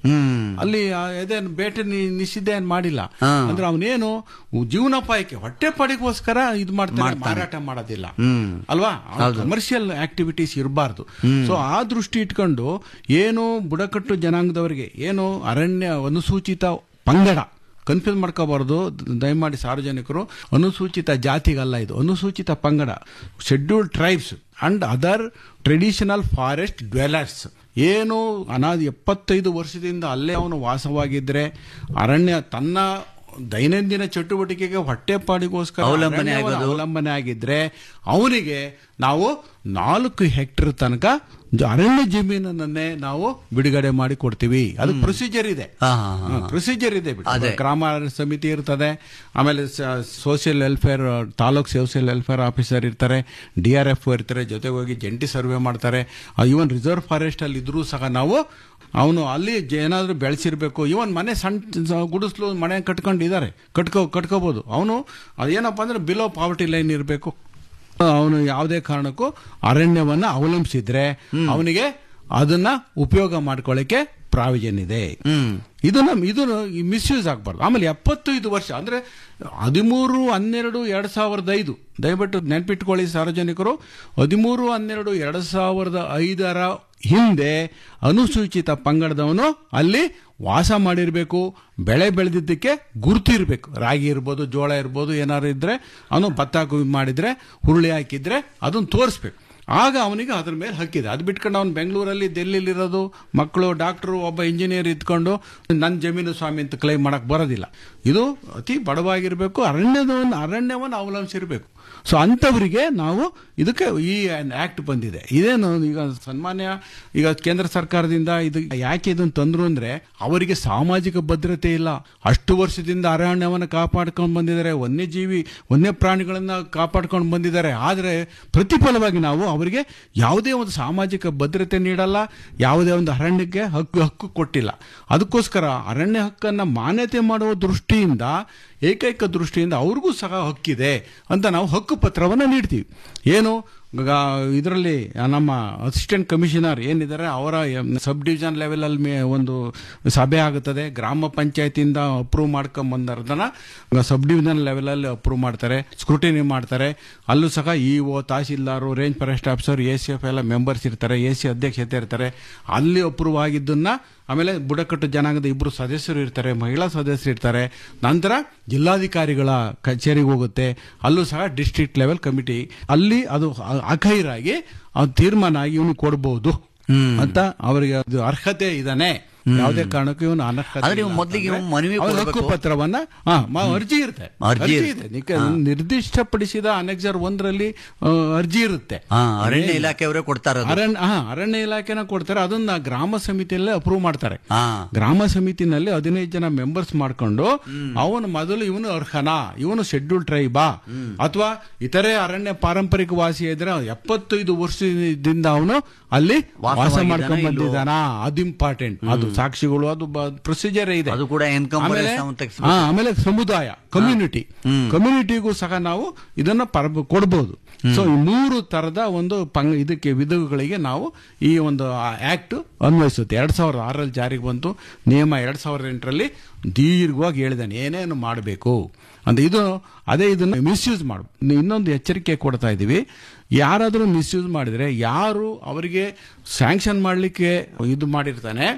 ಹ್ಮ್ ಅಲ್ಲಿ ಆ ಇದೇನು ಬೇಟೆ ನಿ- ನಿಷಿದ್ಧ ಏನ್ ಮಾಡಿಲ್ಲ ಹಾ. ಅಂದ್ರೆ ಅವನೇನು ಜೀವನೋಪಾಯಕ್ಕೆ ಹೊಟ್ಟೆ ಪಡಿಗೋಸ್ಕರ ಇದು ಮಾಡ್ತಾನೆ ಮಾರಾಟ ಮಾಡೋದಿಲ್ಲ ಹ್ಮ್ ಅಲ್ವಾ ಕಮರ್ಷಿಯಲ್ ಆಕ್ಟಿವಿಟೀಸ್ ಇರಬಾರ್ದು ಸೊ ಆ ದೃಷ್ಟಿ ಇಟ್ಕೊಂಡು ಏನು ಬುಡಕಟ್ಟು ಜನಾಂಗದವರಿಗೆ ಏನು ಅರಣ್ಯ ಅನುಸೂಚಿತ ಪಂಗಡ ಕನ್ಫ್ಯೂಸ್ ಮಾಡ್ಕೋಬಾರ್ದು ದಯಮಾಡಿ ಸಾರ್ವಜನಿಕರು ಅನುಸೂಚಿತ ಜಾತಿಗಲ್ಲ ಇದು ಅನುಸೂಚಿತ ಪಂಗಡ scheduled tribes and other traditional forest dwellers ಏನು ಅನಾದಿ ಎಪ್ಪತ್ತೈದು ವರ್ಷದಿಂದ ಅಲ್ಲೇ ಅವನು ವಾಸವಾಗಿದ್ರೆ ಅರಣ್ಯ ತನ್ನ ದೈನಂದಿನ ಚಟುವಟಿಕೆಗೆ ಹೊಟ್ಟೆಪಾಡಿಗೋಸ್ಕರ ಅವಲಂಬನೆ ಅರಣ್ಯವನ್ನು ಆಗೋದು. ಅವಲಂಬನೆ ಆಗಿದ್ರೆ ಅವನಿಗೆ ನಾವು ನಾಲ್ಕು ಹೆಕ್ಟೇರ್ ತನಕ ಜ- ಅರಣ್ಯ ಜಮೀನನ್ನೇ ನಾವು ಬಿಡುಗಡೆ ಮಾಡಿ ಕೊಡ್ತೀವಿ ಅದು ಪ್ರೊಸೀಜರ್ ಇದೆ ಹಾ, ಹಾ, ಹಾ. ಪ್ರೊಸೀಜರ್ ಇದೆ ಬಿಡಿ. ಅದೇ. ಗ್ರಾಮ ಸಮಿತಿ ಇರ್ತದೆ ಆಮೇಲೆ social welfare taluk social welfare officer ಇರ್ತಾರೆ ಡಿ ಆರ್ ಎಫ್ ಇರ್ತಾರೆ ಜೊತೆಗೆ ಹೋಗಿ ಜಂಟಿ ಸರ್ವೆ ಮಾಡ್ತಾರೆ ಇವನ್ ರಿಸರ್ವ್ ಫಾರೆಸ್ಟ್ ಅಲ್ಲಿ ಇದ್ರೂ ಸಹ ನಾವು ಅವನು ಅಲ್ಲಿ ಜ- ಏನಾದ್ರೂ ಬೆಳೆಸಿರ್ಬೇಕು ಇವನ್ ಮನೆ ಸಣ್ಣ ಸ- ಗುಡಿಸ್ಲು ಮನೆ ಕಟ್ಕೊಂಡಿದ್ದಾರೆ ಕಟ್ಕೋ ಕಟ್ಕೋಬಹುದು ಅವನು ಏನಪ್ಪಾ ಅಂದ್ರೆ ಬಿಲೋ ಪಾವರ್ಟಿ ಲೈನ್ ಇರಬೇಕು ಅವನು ಯಾವುದೇ ಕಾರಣಕ್ಕೂ ಅರಣ್ಯವನ್ನ ಅವಲಂಬಿಸಿದ್ರೆ ಅವನಿಗೆ ಅದನ್ನ ಉಪಯೋಗ ಮಾಡ್ಕೊಳ್ಳಿಕ್ಕೆ ಪ್ರಾವಿಜನ್ ಇದೆ ಹ್ಮ್ ಇದನ್ನ ಇದು ಮಿಸ್ಯೂಸ್ ಆಗಬಾರ್ದು ಆಮೇಲೆ ಎಪ್ಪತ್ತೈದು ವರ್ಷ ಅಂದ್ರೆ ಹದಿಮೂರು ಹನ್ನೆರಡು ಎರಡ್ ಸಾವಿರದ ಐದು ದಯವಿಟ್ಟು ನೆನ್ಪಿಟ್ಕೊಳ್ಳಿ ಸಾರ್ವಜನಿಕರು ಹದಿಮೂರು ಹನ್ನೆರಡು ಎರಡ್ ಸಾವಿರದ ಐದರ ಹಿಂದೆ ಅನುಸೂಚಿತ ಪಂಗಡದವನು ಅಲ್ಲಿ ವಾಸ ಮಾಡಿರಬೇಕು ಬೆಳೆ ಬೆಳೆದಿದ್ದಕ್ಕೆ ಗುರುತಿರ್ಬೇಕು ರಾಗಿ ಇರ್ಬೋದು ಜೋಳ ಇರ್ಬೋದು ಏನಾದ್ರು ಇದ್ರೆ ಅವನು ಭತ್ತ ಕುಯ್ದು ಮಾಡಿದ್ರೆ ಹುರುಳಿ ಹಾಕಿದ್ರೆ ಅದನ್ನ ತೋರಿಸ್ಬೇಕು ಆಗ ಅವನಿಗೆ ಅದ್ರ ಮೇಲೆ ಹಕ್ಕಿದೆ ಅದು ಬಿಟ್ಕೊಂಡು ಅವನು ಬೆಂಗಳೂರಲ್ಲಿ ಡೆಲ್ಲಿಲಿ ಇರೋದು ಮಕ್ಕಳು ಡಾಕ್ಟರು ಒಬ್ಬ ಇಂಜಿನಿಯರ್ ಇದ್ಕೊಂಡು ನನ್ನ ಜಮೀನು ಸ್ವಾಮಿ ಅಂತ ಕ್ಲೈಮ್ ಮಾಡಕ್ ಬರೋದಿಲ್ಲ ಇದು ಅತಿ ಬಡವಾಗಿರ್ಬೇಕು ಅರಣ್ಯದವನ್ನು ಅರಣ್ಯವನ್ನು ಅವಲಂಬಿಸಿರ್ಬೇಕು ಸೊ ಅಂಥವರಿಗೆ ನಾವು ಇದಕ್ಕೆ ಈ ಆಕ್ಟ್ ಬಂದಿದೆ ಇದೇನು ಈಗ ಸನ್ಮಾನ್ಯ ಈಗ ಕೇಂದ್ರ ಸರ್ಕಾರದಿಂದ ಇದು ಯಾಕೆ ಇದನ್ನು ತಂದ್ರು ಅಂದ್ರೆ ಅವರಿಗೆ ಸಾಮಾಜಿಕ ಭದ್ರತೆ ಇಲ್ಲ ಅಷ್ಟು ವರ್ಷದಿಂದ ಅರಣ್ಯವನ್ನು ಕಾಪಾಡ್ಕೊಂಡು ಬಂದಿದ್ದಾರೆ ವನ್ಯಜೀವಿ ವನ್ಯ ಪ್ರಾಣಿಗಳನ್ನ ಕಾಪಾಡ್ಕೊಂಡು ಬಂದಿದ್ದಾರೆ ಆದರೆ ಪ್ರತಿಫಲವಾಗಿ ನಾವು ಅವರಿಗೆ ಯಾವುದೇ ಒಂದು ಸಾಮಾಜಿಕ ಭದ್ರತೆ ನೀಡಲ್ಲ ಯಾವುದೇ ಒಂದು ಅರಣ್ಯಕ್ಕೆ ಹಕ್ಕು ಹಕ್ಕು ಕೊಟ್ಟಿಲ್ಲ ಅದಕ್ಕೋಸ್ಕರ ಅರಣ್ಯ ಹಕ್ಕನ್ನ ಮಾನ್ಯತೆ ಮಾಡುವ ದೃಷ್ಟಿಯಿಂದ ಏಕೈಕ ದೃಷ್ಟಿಯಿಂದ ಅವ್ರಿಗೂ ಸಹ ಹಕ್ಕಿದೆ ಅಂತ ನಾವು ಹಕ್ಕು ಪತ್ರವನ್ನು ನೀಡ್ತೀವಿ ಏನು ಇದರಲ್ಲಿ ನಮ್ಮ ಅಸಿಸ್ಟೆಂಟ್ ಕಮಿಷನರ್ ಏನಿದ್ದಾರೆ ಅವರ ಸಬ್ ಡಿವಿಷನ್ ಲೆವೆಲ್ ಅಲ್ಲಿ ಮೇ- ಒಂದು ಸಭೆ ಆಗುತ್ತದೆ ಗ್ರಾಮ ಪಂಚಾಯತಿಯಿಂದ ಅಪ್ರೂವ್ ಮಾಡ್ಕೊಂಡ್ ಬಂದರ್ದನ ಸಬ್ ಡಿವಿಷನ್ ಲೆವೆಲ್ ಅಲ್ಲಿ ಅಪ್ರೂವ್ ಮಾಡ್ತಾರೆ ಸ್ಕ್ರೂಟಿನಿ ಮಾಡ್ತಾರೆ ಅಲ್ಲೂ ಸಹ E O tahsildar range forest officer A C F ಎಲ್ಲ ಮೆಂಬರ್ಸ್ ಇರ್ತಾರೆ ಎ ಸಿ ಅಧ್ಯಕ್ಷತೆ ಇರ್ತಾರೆ ಅಲ್ಲಿ ಅಪ್ರೂವ್ ಆಗಿದ್ದನ್ನ ಆಮೇಲೆ ಬುಡಕಟ್ಟು ಜನಾಂಗದ ಇಬ್ಬರು ಸದಸ್ಯರು ಇರ್ತಾರೆ ಮಹಿಳಾ ಸದಸ್ಯರು ಇರ್ತಾರೆ ನಂತರ ಜಿಲ್ಲಾಧಿಕಾರಿಗಳ ಕಚೇರಿಗೆ ಹೋಗುತ್ತೆ ಅಲ್ಲೂ ಸಹ ಡಿಸ್ಟ್ರಿಕ್ಟ್ ಲೆವೆಲ್ ಕಮಿಟಿ ಅಲ್ಲಿ ಅದು ಅ- ಅಖೈರಾಗಿ ಅದು ತೀರ್ಮಾನ ಆಗಿ ಇವನು ಕೊಡಬಹುದು ಅಂತ ಅವರಿಗೆ ಅದು ಅರ್ಹತೆ ಇದಾನೆ ಯಾವುದೇ ಕಾರಣಕ್ಕೂ ಇವನು ಅನರ್ಹತೆ ಆದ್ರೆ ಇವ್ನು ಇಲ್ಲ ಮೊದ್ಲಿಗೆ ಅಂತಂದ್ರೆ ಇವ್ನು ಮನವಿ ಅವ್ರ ಹಕ್ಕು ಕೊಡ್ಬೇಕು. ಪತ್ರವನ್ನ ಹಾ, ಮ- ಅರ್ಜಿ ಇರುತ್ತೆ ಅರ್ಜಿ ಅರ್ಜಿ ಇರುತ್ತೆ. ಇದೆ ನಿಕ- ನಿರ್ದಿಷ್ಟಪಡಿಸಿದ ಅನೆಕ್ಸರ್ ಒಂದರಲ್ಲಿ ಆ, ಅರ್ಜಿ ಇರುತ್ತೆ ಹಾ ಅರಣ್ಯ ಇಲಾಖೆಯವರೇ ಕೊಡ್ತಾರ ಅರಣ್ಯ ಹಾ, ಅರಣ್ಯ ಇಲಾಖೆನ ಕೊಡ್ತಾರೆ ಅದನ್ನ ಗ್ರಾಮ ಸಮಿತಿಯಲ್ಲೇ ಅಪ್ರೂವ್ ಮಾಡ್ತಾರೆ ಹಾ ಗ್ರಾಮ ಸಮಿತಿನಲ್ಲಿ ಹದಿನೈದು ಜನ ಮೆಂಬರ್ಸ್ ಮಾಡ್ಕೊಂಡು ಅವನು ಮೊದಲು ಇವನು ಅರ್ಹನಾ ಇವನು ಶೆಡ್ಯೂಲ್ ಟ್ರೈಬಾ ಅಥವಾ ಇತರೆ ಅರಣ್ಯ ಪಾರಂಪರಿಕ ವಾಸಿ ಇದ್ರೆ ಎಪ್ಪತ್ತೈದು ವರ್ಷದಿಂದ ಅವನು ಅಲ್ಲಿ ವಾಸ ವಾಸವಾಗಿದ್ದಾನಾ ಮಾಡ್ಕೊಂಡ್ ಇಲ್ವೋ? ಬಂದಿದ್ದಾನ ಅದು ಇಂಪಾರ್ಟೆಂಟ್ ಅದು ಸಾಕ್ಷಿಗಳು ಅದು ಪ್ರೊಸೀಜರ್ ಇದೆ ಅದು ಕೂಡ ಎನ್ಕಮ್ ಆಮೇಲೆ ಹಾ, ಆಮೇಲೆ ಸಮುದಾಯ ಕಮ್ಯುನಿಟಿ ಕಮ್ಯುನಿಟಿಗೂ ಸಹ ನಾವು ಇದನ್ನ ಪರ ಕೊಡಬಹುದು ಸೊ ಈ ಮೂರು ತರದ ಒಂದು ಪಂಗ್ ಇದಕ್ಕೆ ವಿಧಗಳಿಗೆ ನಾವು ಈ ಒಂದು ಆಕ್ಟ್ ಅನ್ವಯಿಸುತ್ತೆ ಎರಡ್ ಸಾವಿರದ ಆರಲ್ಲಿ ಜಾರಿಗೆ ಬಂತು ನಿಯಮ ಎರಡ್ ಸಾವಿರದ ಎಂಟರಲ್ಲಿ ದೀರ್ಘವಾಗಿ ಹೇಳಿದಾನೆ ಏನೇನು ಮಾಡಬೇಕು ಅಂದ್ರೆ ಇದು ಅದೇ ಇದನ್ನ ಮಿಸ್ಯೂಸ್ ಮಾಡು ಇನ್ನೊಂದು ಎಚ್ಚರಿಕೆ ಕೊಡ್ತಾ ಇದೀವಿ ಯಾರಾದರೂ ಮಿಸ್ಯೂಸ್ ಮಾಡಿದ್ರೆ ಯಾರು ಅವರಿಗೆ ಸ್ಯಾಂಕ್ಷನ್ ಮಾಡಲಿಕ್ಕೆ ಇದು ಮಾಡಿರ್ತಾನೆ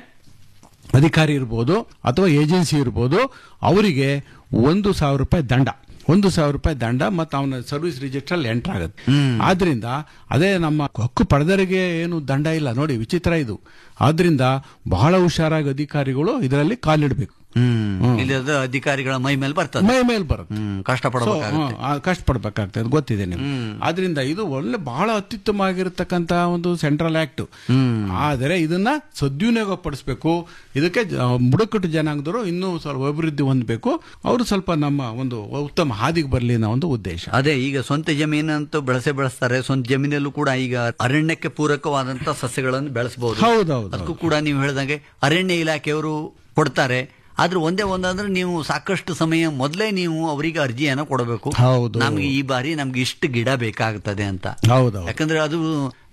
ಅಧಿಕಾರಿ ಇರ್ಬೋದು ಅಥವಾ ಏಜೆನ್ಸಿ ಇರ್ಬೋದು ಅವರಿಗೆ ಒಂದು ಸಾವಿರ ರೂಪಾಯಿ ದಂಡ ಒಂದು ಸಾವಿರ ರೂಪಾಯಿ ದಂಡ ಮತ್ತು ಅವನ ಸರ್ವಿಸ್ ರಿಜಿಸ್ಟರ್ ಅಲ್ಲಿ ಎಂಟರ್ ಆಗುತ್ತೆ ಆದ್ರಿಂದ ಅದೇ ನಮ್ಮ ಹಕ್ಕು ಪಡೆದರಿಗೆ ಏನು ದಂಡ ಇಲ್ಲ ನೋಡಿ ವಿಚಿತ್ರ ಇದು ಆದ್ರಿಂದ ಬಹಳ ಹುಷಾರಾಗಿ ಅಧಿಕಾರಿಗಳು ಇದರಲ್ಲಿ ಕಾಲಿಡಬೇಕು ಹ್ಮ್ ಇಲ್ಲಿ ಅದು ಅಧಿಕಾರಿಗಳ ಮೈ ಮೇಲೆ ಬರ್ತದೆ ಮೈ ಮೇಲೆ ಬರುತ್ತೆ ಹ್ಮ್ ಕಷ್ಟ ಪಡಬೇಕಾಗುತ್ತೆ ಸೊ, ಆ, ಕಷ್ಟಪಡ್ಬೇಕಾಗ್ತದೆ ಗೊತ್ತಿದೆ ನಿಮ್ಗೆ ಆದ್ರಿಂದ ಇದು ಒಳ್ಳೆ ಬಹಳ ಅತ್ಯುತ್ತಮವಾಗಿರತಕ್ಕಂತ ಒಂದು ಸೆಂಟ್ರಲ್ ಆಕ್ಟ್ ಆದರೆ ಇದನ್ನ ಸದ್ವಿನಿಯೋಗ ಪಡಿಸ್ಬೇಕು ಇದಕ್ಕೆ ಜ- ಬುಡಕಟ್ಟು ಜನಾಂಗದವರು ಇನ್ನೂ ಸ್ವಲ್ಪ ಅಭಿವೃದ್ಧಿ ಹೊಂದಬೇಕು ಅವರು ಸ್ವಲ್ಪ ನಮ್ಮ ಒಂದು ಉತ್ತಮ ಹಾದಿಗೆ ಬರಲಿ ಅನ್ನೋ ಒಂದು ಉದ್ದೇಶ ಅದೇ ಈಗ ಸ್ವಂತ ಜಮೀನಂತೂ ಬೆಳೆಸೇ ಬೆಳೆಸ್ತಾರೆ ಸ್ವಂತ ಜಮೀನಲ್ಲೂ ಕೂಡ ಈಗ ಅರಣ್ಯಕ್ಕೆ ಪೂರಕವಾದಂತ ಸಸ್ಯಗಳನ್ನು ಬೆಳೆಸಬಹುದು ಹೌದೌದು ಅದಕ್ಕೂ ಕೂಡ ನೀವು ಹೇಳ್ದಂಗೆ ಅರಣ್ಯ ಇಲಾಖೆಯವರು ಕೊಡ್ತಾರೆ ಆದ್ರೆ ಒಂದೇ ಒಂದಂದ್ರೆ ನೀವು ಸಾಕಷ್ಟು ಸಮಯ ಮೊದಲೇ ನೀವು ಅವರಿಗೆ ಅರ್ಜಿಯನ್ನು ಕೊಡಬೇಕು ಹೌದು. ನಮ್ಗೆ ಈ ಬಾರಿ ನಮ್ಗೆ ಇಷ್ಟು ಗಿಡ ಬೇಕಾಗ್ತದೆ ಅಂತ ಹೌದೌದು ಯಾಕಂದ್ರೆ ಅದು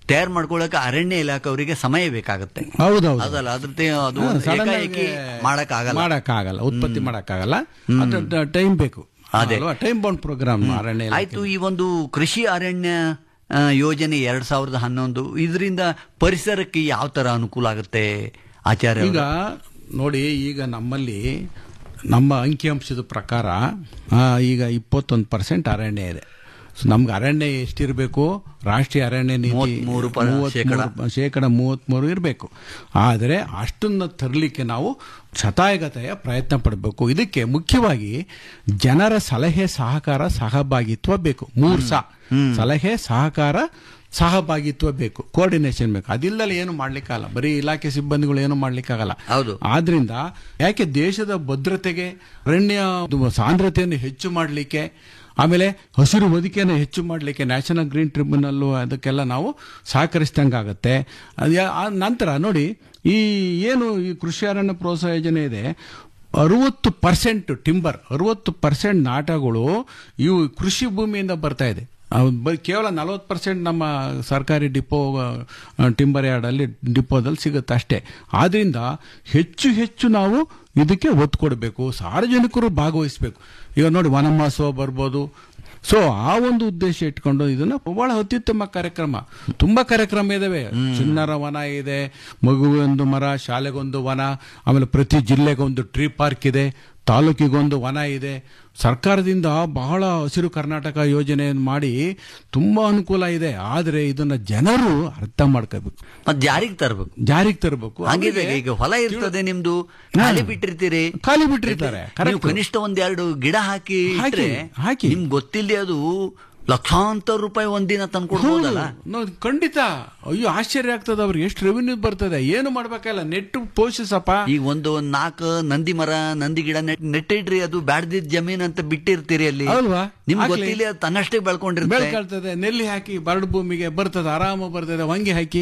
ತಯಾರು ಮಾಡ್ಕೊಳ್ಳೋಕೆ ಅರಣ್ಯ ಇಲಾಖೆ ಅವರಿಗೆ ಸಮಯ ಬೇಕಾಗುತ್ತೆ ಹೌದೌದು ಅದಲ್ಲ ಅದ್ರ ಅದು ಹಾ, ಒಂದು sudden ಏಕಾಏಕಿ ಆಗಿ ಮಾಡಕ್ಕಾಗಲ್ಲ ಮಾಡಕ್ಕಾಗಲ್ಲ ಉತ್ಪತ್ತಿ ಮಾಡಕ್ಕಾಗಲ್ಲ ಅದ್ರ ಟೈಮ್ ಬೇಕು ಅದೇ. ಟೈಮ್ ಬೌಂಡ್ ಪ್ರೋಗ್ರಾಮ್ ಅರಣ್ಯ ಇಲಾಖೆ. ಆಯ್ತು ಈ ಒಂದು ಕೃಷಿ ಅರಣ್ಯ ಆ, ಯೋಜನೆ ಎರಡ್ ಸಾವಿರದ ಹನ್ನೊಂದು ಇದರಿಂದ ಪರಿಸರಕ್ಕೆ ಯಾವ ತರ ಅನುಕೂಲ ಆಗುತ್ತೆ ಆಚಾರ್ಯ ಈಗ ನೋಡಿ ಈಗ ನಮ್ಮಲ್ಲಿ ನಮ್ಮ ಅಂಕಿಅಂಶದ ಪ್ರಕಾರ ಆ, ಈಗ ಇಪ್ಪತ್ತೊಂದು ಪರ್ಸೆಂಟ್ ಅರಣ್ಯ ಇದೆ ಸೊ ನಮ್ಗೆ ಅರಣ್ಯ ಎಷ್ಟಿರಬೇಕು ರಾಷ್ಟ್ರೀಯ ಅರಣ್ಯ ನೀತಿ ಮೂವತ್ಮೂರು ಪ- ಶೇಕಡ. ಮೂವತ್ಮೂರು- ಶೇಕಡ ಮೂವತ್ತ್ಮೂರು ಇರಬೇಕು ಆದರೆ ಅಷ್ಟನ್ನು ತರಲಿಕ್ಕೆ ನಾವು ಶತಾಯಗತೆಯ ಪ್ರಯತ್ನ ಪಡಬೇಕು ಇದಕ್ಕೆ ಮುಖ್ಯವಾಗಿ ಜನರ ಸಲಹೆ ಸಹಕಾರ ಸಹಭಾಗಿತ್ವ ಬೇಕು ಮೂರು ಸಹ ಸಲಹೆ ಸಹಕಾರ ಸಹಭಾಗಿತ್ವ ಬೇಕು ಕೋಆರ್ಡಿನೇಷನ್ ಬೇಕು ಅದಿಲ್ಲದೆ ಏನು ಮಾಡ್ಲಿಕ್ಕಾಗಲ್ಲ ಬರೀ ಇಲಾಖೆ ಸಿಬ್ಬಂದಿಗಳು ಏನು ಮಾಡ್ಲಿಕ್ಕಾಗಲ್ಲ ಹೌದು. ಆದ್ರಿಂದ ಯಾಕೆ ದೇಶದ ಭದ್ರತೆಗೆ ಅರಣ್ಯ ಇದು ಸಾಂದ್ರತೆಯನ್ನು ಹೆಚ್ಚು ಮಾಡಲಿಕ್ಕೆ ಆಮೇಲೆ ಹಸಿರು ಹೊದಿಕೆಯನ್ನು ಹೆಚ್ಚು ಮಾಡಲಿಕ್ಕೆ ನ್ಯಾಷನಲ್ ಗ್ರೀನ್ ಟ್ರಿಬ್ಯುನಲ್ಲು ಅದಕ್ಕೆಲ್ಲ ನಾವು ಸಹಕರಿಸಿದಂಗಾಗತ್ತೆ ಅದು ಯಾ- ಆ ನಂತರ ನೋಡಿ ಈ ಏನು ಈ ಕೃಷಿ ಅರಣ್ಯ ಪ್ರೋತ್ಸಾಹ ಯೋಜನೆ ಇದೆ ಅರುವತ್ತು ಪರ್ಸೆಂಟ್ ಟಿಂಬರ್ ಅರುವತ್ತು ಪರ್ಸೆಂಟ್ ನಾಟಗಳು ಇವು ಕೃಷಿ ಭೂಮಿಯಿಂದ ಬರ್ತಾ ಇದೆ ಅವು ಬರೀ ಕೇವಲ ನಲವತ್ತು ಪರ್ಸೆಂಟ್ ನಮ್ಮ ಸರ್ಕಾರಿ ಡಿಪೋ ಆ, ಟಿಂಬರ್ ಯಾರ್ಡಲ್ಲಿ ಡಿಪೋದಲ್ಲಿ ಸಿಗುತ್ತೆ ಅಷ್ಟೇ ಆದ್ರಿಂದ ಹೆಚ್ಚು ಹೆಚ್ಚು ನಾವು ಇದಕ್ಕೆ ಒತ್ತು ಕೊಡಬೇಕು ಸಾರ್ವಜನಿಕರು ಭಾಗವಹಿಸಬೇಕು ಈಗ ನೋಡಿ ವನ ಮಹೋತ್ಸವ ಬರ್ಬೋದು ಸೊ ಆ ಒಂದು ಉದ್ದೇಶ ಇಟ್ಕೊಂಡು ಇದನ್ನ ಬಹಳ ಅತ್ಯುತ್ತಮ ಕಾರ್ಯಕ್ರಮ ತುಂಬಾ ಕಾರ್ಯಕ್ರಮ ಇದಾವೆ ಚಿಣ್ಣರ ವನ ಇದೆ ಮಗುವೊಂದು ಮರ ಶಾಲೆಗೊಂದು ವನ ಆಮೇಲೆ ಪ್ರತಿ ಜಿಲ್ಲೆಗೊಂದು ಟ್ರೀ ಪಾರ್ಕ್ ಇದೆ ತಾಲೂಕಿಗೊಂದು ವನ ಇದೆ ಸರ್ಕಾರದಿಂದ ಬಹಳ ಹಸಿರು ಕರ್ನಾಟಕ ಯೋಜನೆಯನ್ನು ಮಾಡಿ ತುಂಬಾ ಅನುಕೂಲ ಇದೆ ಆದರೆ ಇದನ್ನ ಜನರು ಅರ್ಥ ಮಾಡ್ಕೋಬೇಕು ಮತ್ತೆ ಜಾರಿಗೆ ತರಬೇಕು ಜಾರಿಗೆ ತರಬೇಕು ಹಂಗಿದೆ ಈಗ ಹೊಲ ಇರ್ತದೆ ನಿಮ್ದು ಖಾಲಿ ಬಿಟ್ಟಿರ್ತೀರಿ ಖಾಲಿ ಬಿಟ್ಟಿರ್ತಾರೆ ನೀವು correct. ಕನಿಷ್ಠ ಒಂದೆರಡು ಗಿಡ ಹಾಕಿ ಹಾಕಿ, ಇಟ್ರೆ ಹಾಕಿ. ನಿಮ್ಗೆ ಗೊತ್ತಿಲ್ಲದೆ ಅದು ಲಕ್ಷಾಂತರ ರೂಪಾಯಿ ಒಂದಿನ ತಂದ್ಕೊಡ್ಬೋದಲ್ಲ ಹೌದು, ಖಂಡಿತ ಅಯ್ಯೋ ಆಶ್ಚರ್ಯ ಆಗ್ತದೆ ಅವ್ರಿಗೆ ಎಷ್ಟು ರೆವಿನ್ಯೂ ಬರ್ತದೆ ಏನು ಮಾಡ್ಬೇಕಲ್ಲ ನೆಟ್ಟು ಪೋಷಿಸಪ್ಪ ಈಗ ಒಂದು ನಾಲ್ಕು ನಂದಿ ಮರ ನಂದಿ ಗಿಡ ನೆಟ್ ನೆಟ್ಟಿಡ್ರಿ ಅದು ಬ್ಯಾಡ್ದಿದ್ ಜಮೀನ್ ಅಂತ ಬಿಟ್ಟಿರ್ತೀರಿ ಅಲ್ಲಿ ಅಲ್ವಾ? ನಿಮ್ಗೆ ಹಾಕ್ಲಿ. ಗೊತ್ತಿಲ್ಲ ಅದು ತನ್ನಷ್ಟೇ ಬೆಳ್ಕೊಂಡಿರುತ್ತೆ ಬೆಳ್ಕೊಳ್ತದೆ ನೆಲ್ಲಿ ಹಾಕಿ ಬರಡು ಭೂಮಿಗೆ ಬರ್ತದೆ ಆರಾಮ ಬರ್ತದೆ ಹೊಂಗೆ ಹಾಕಿ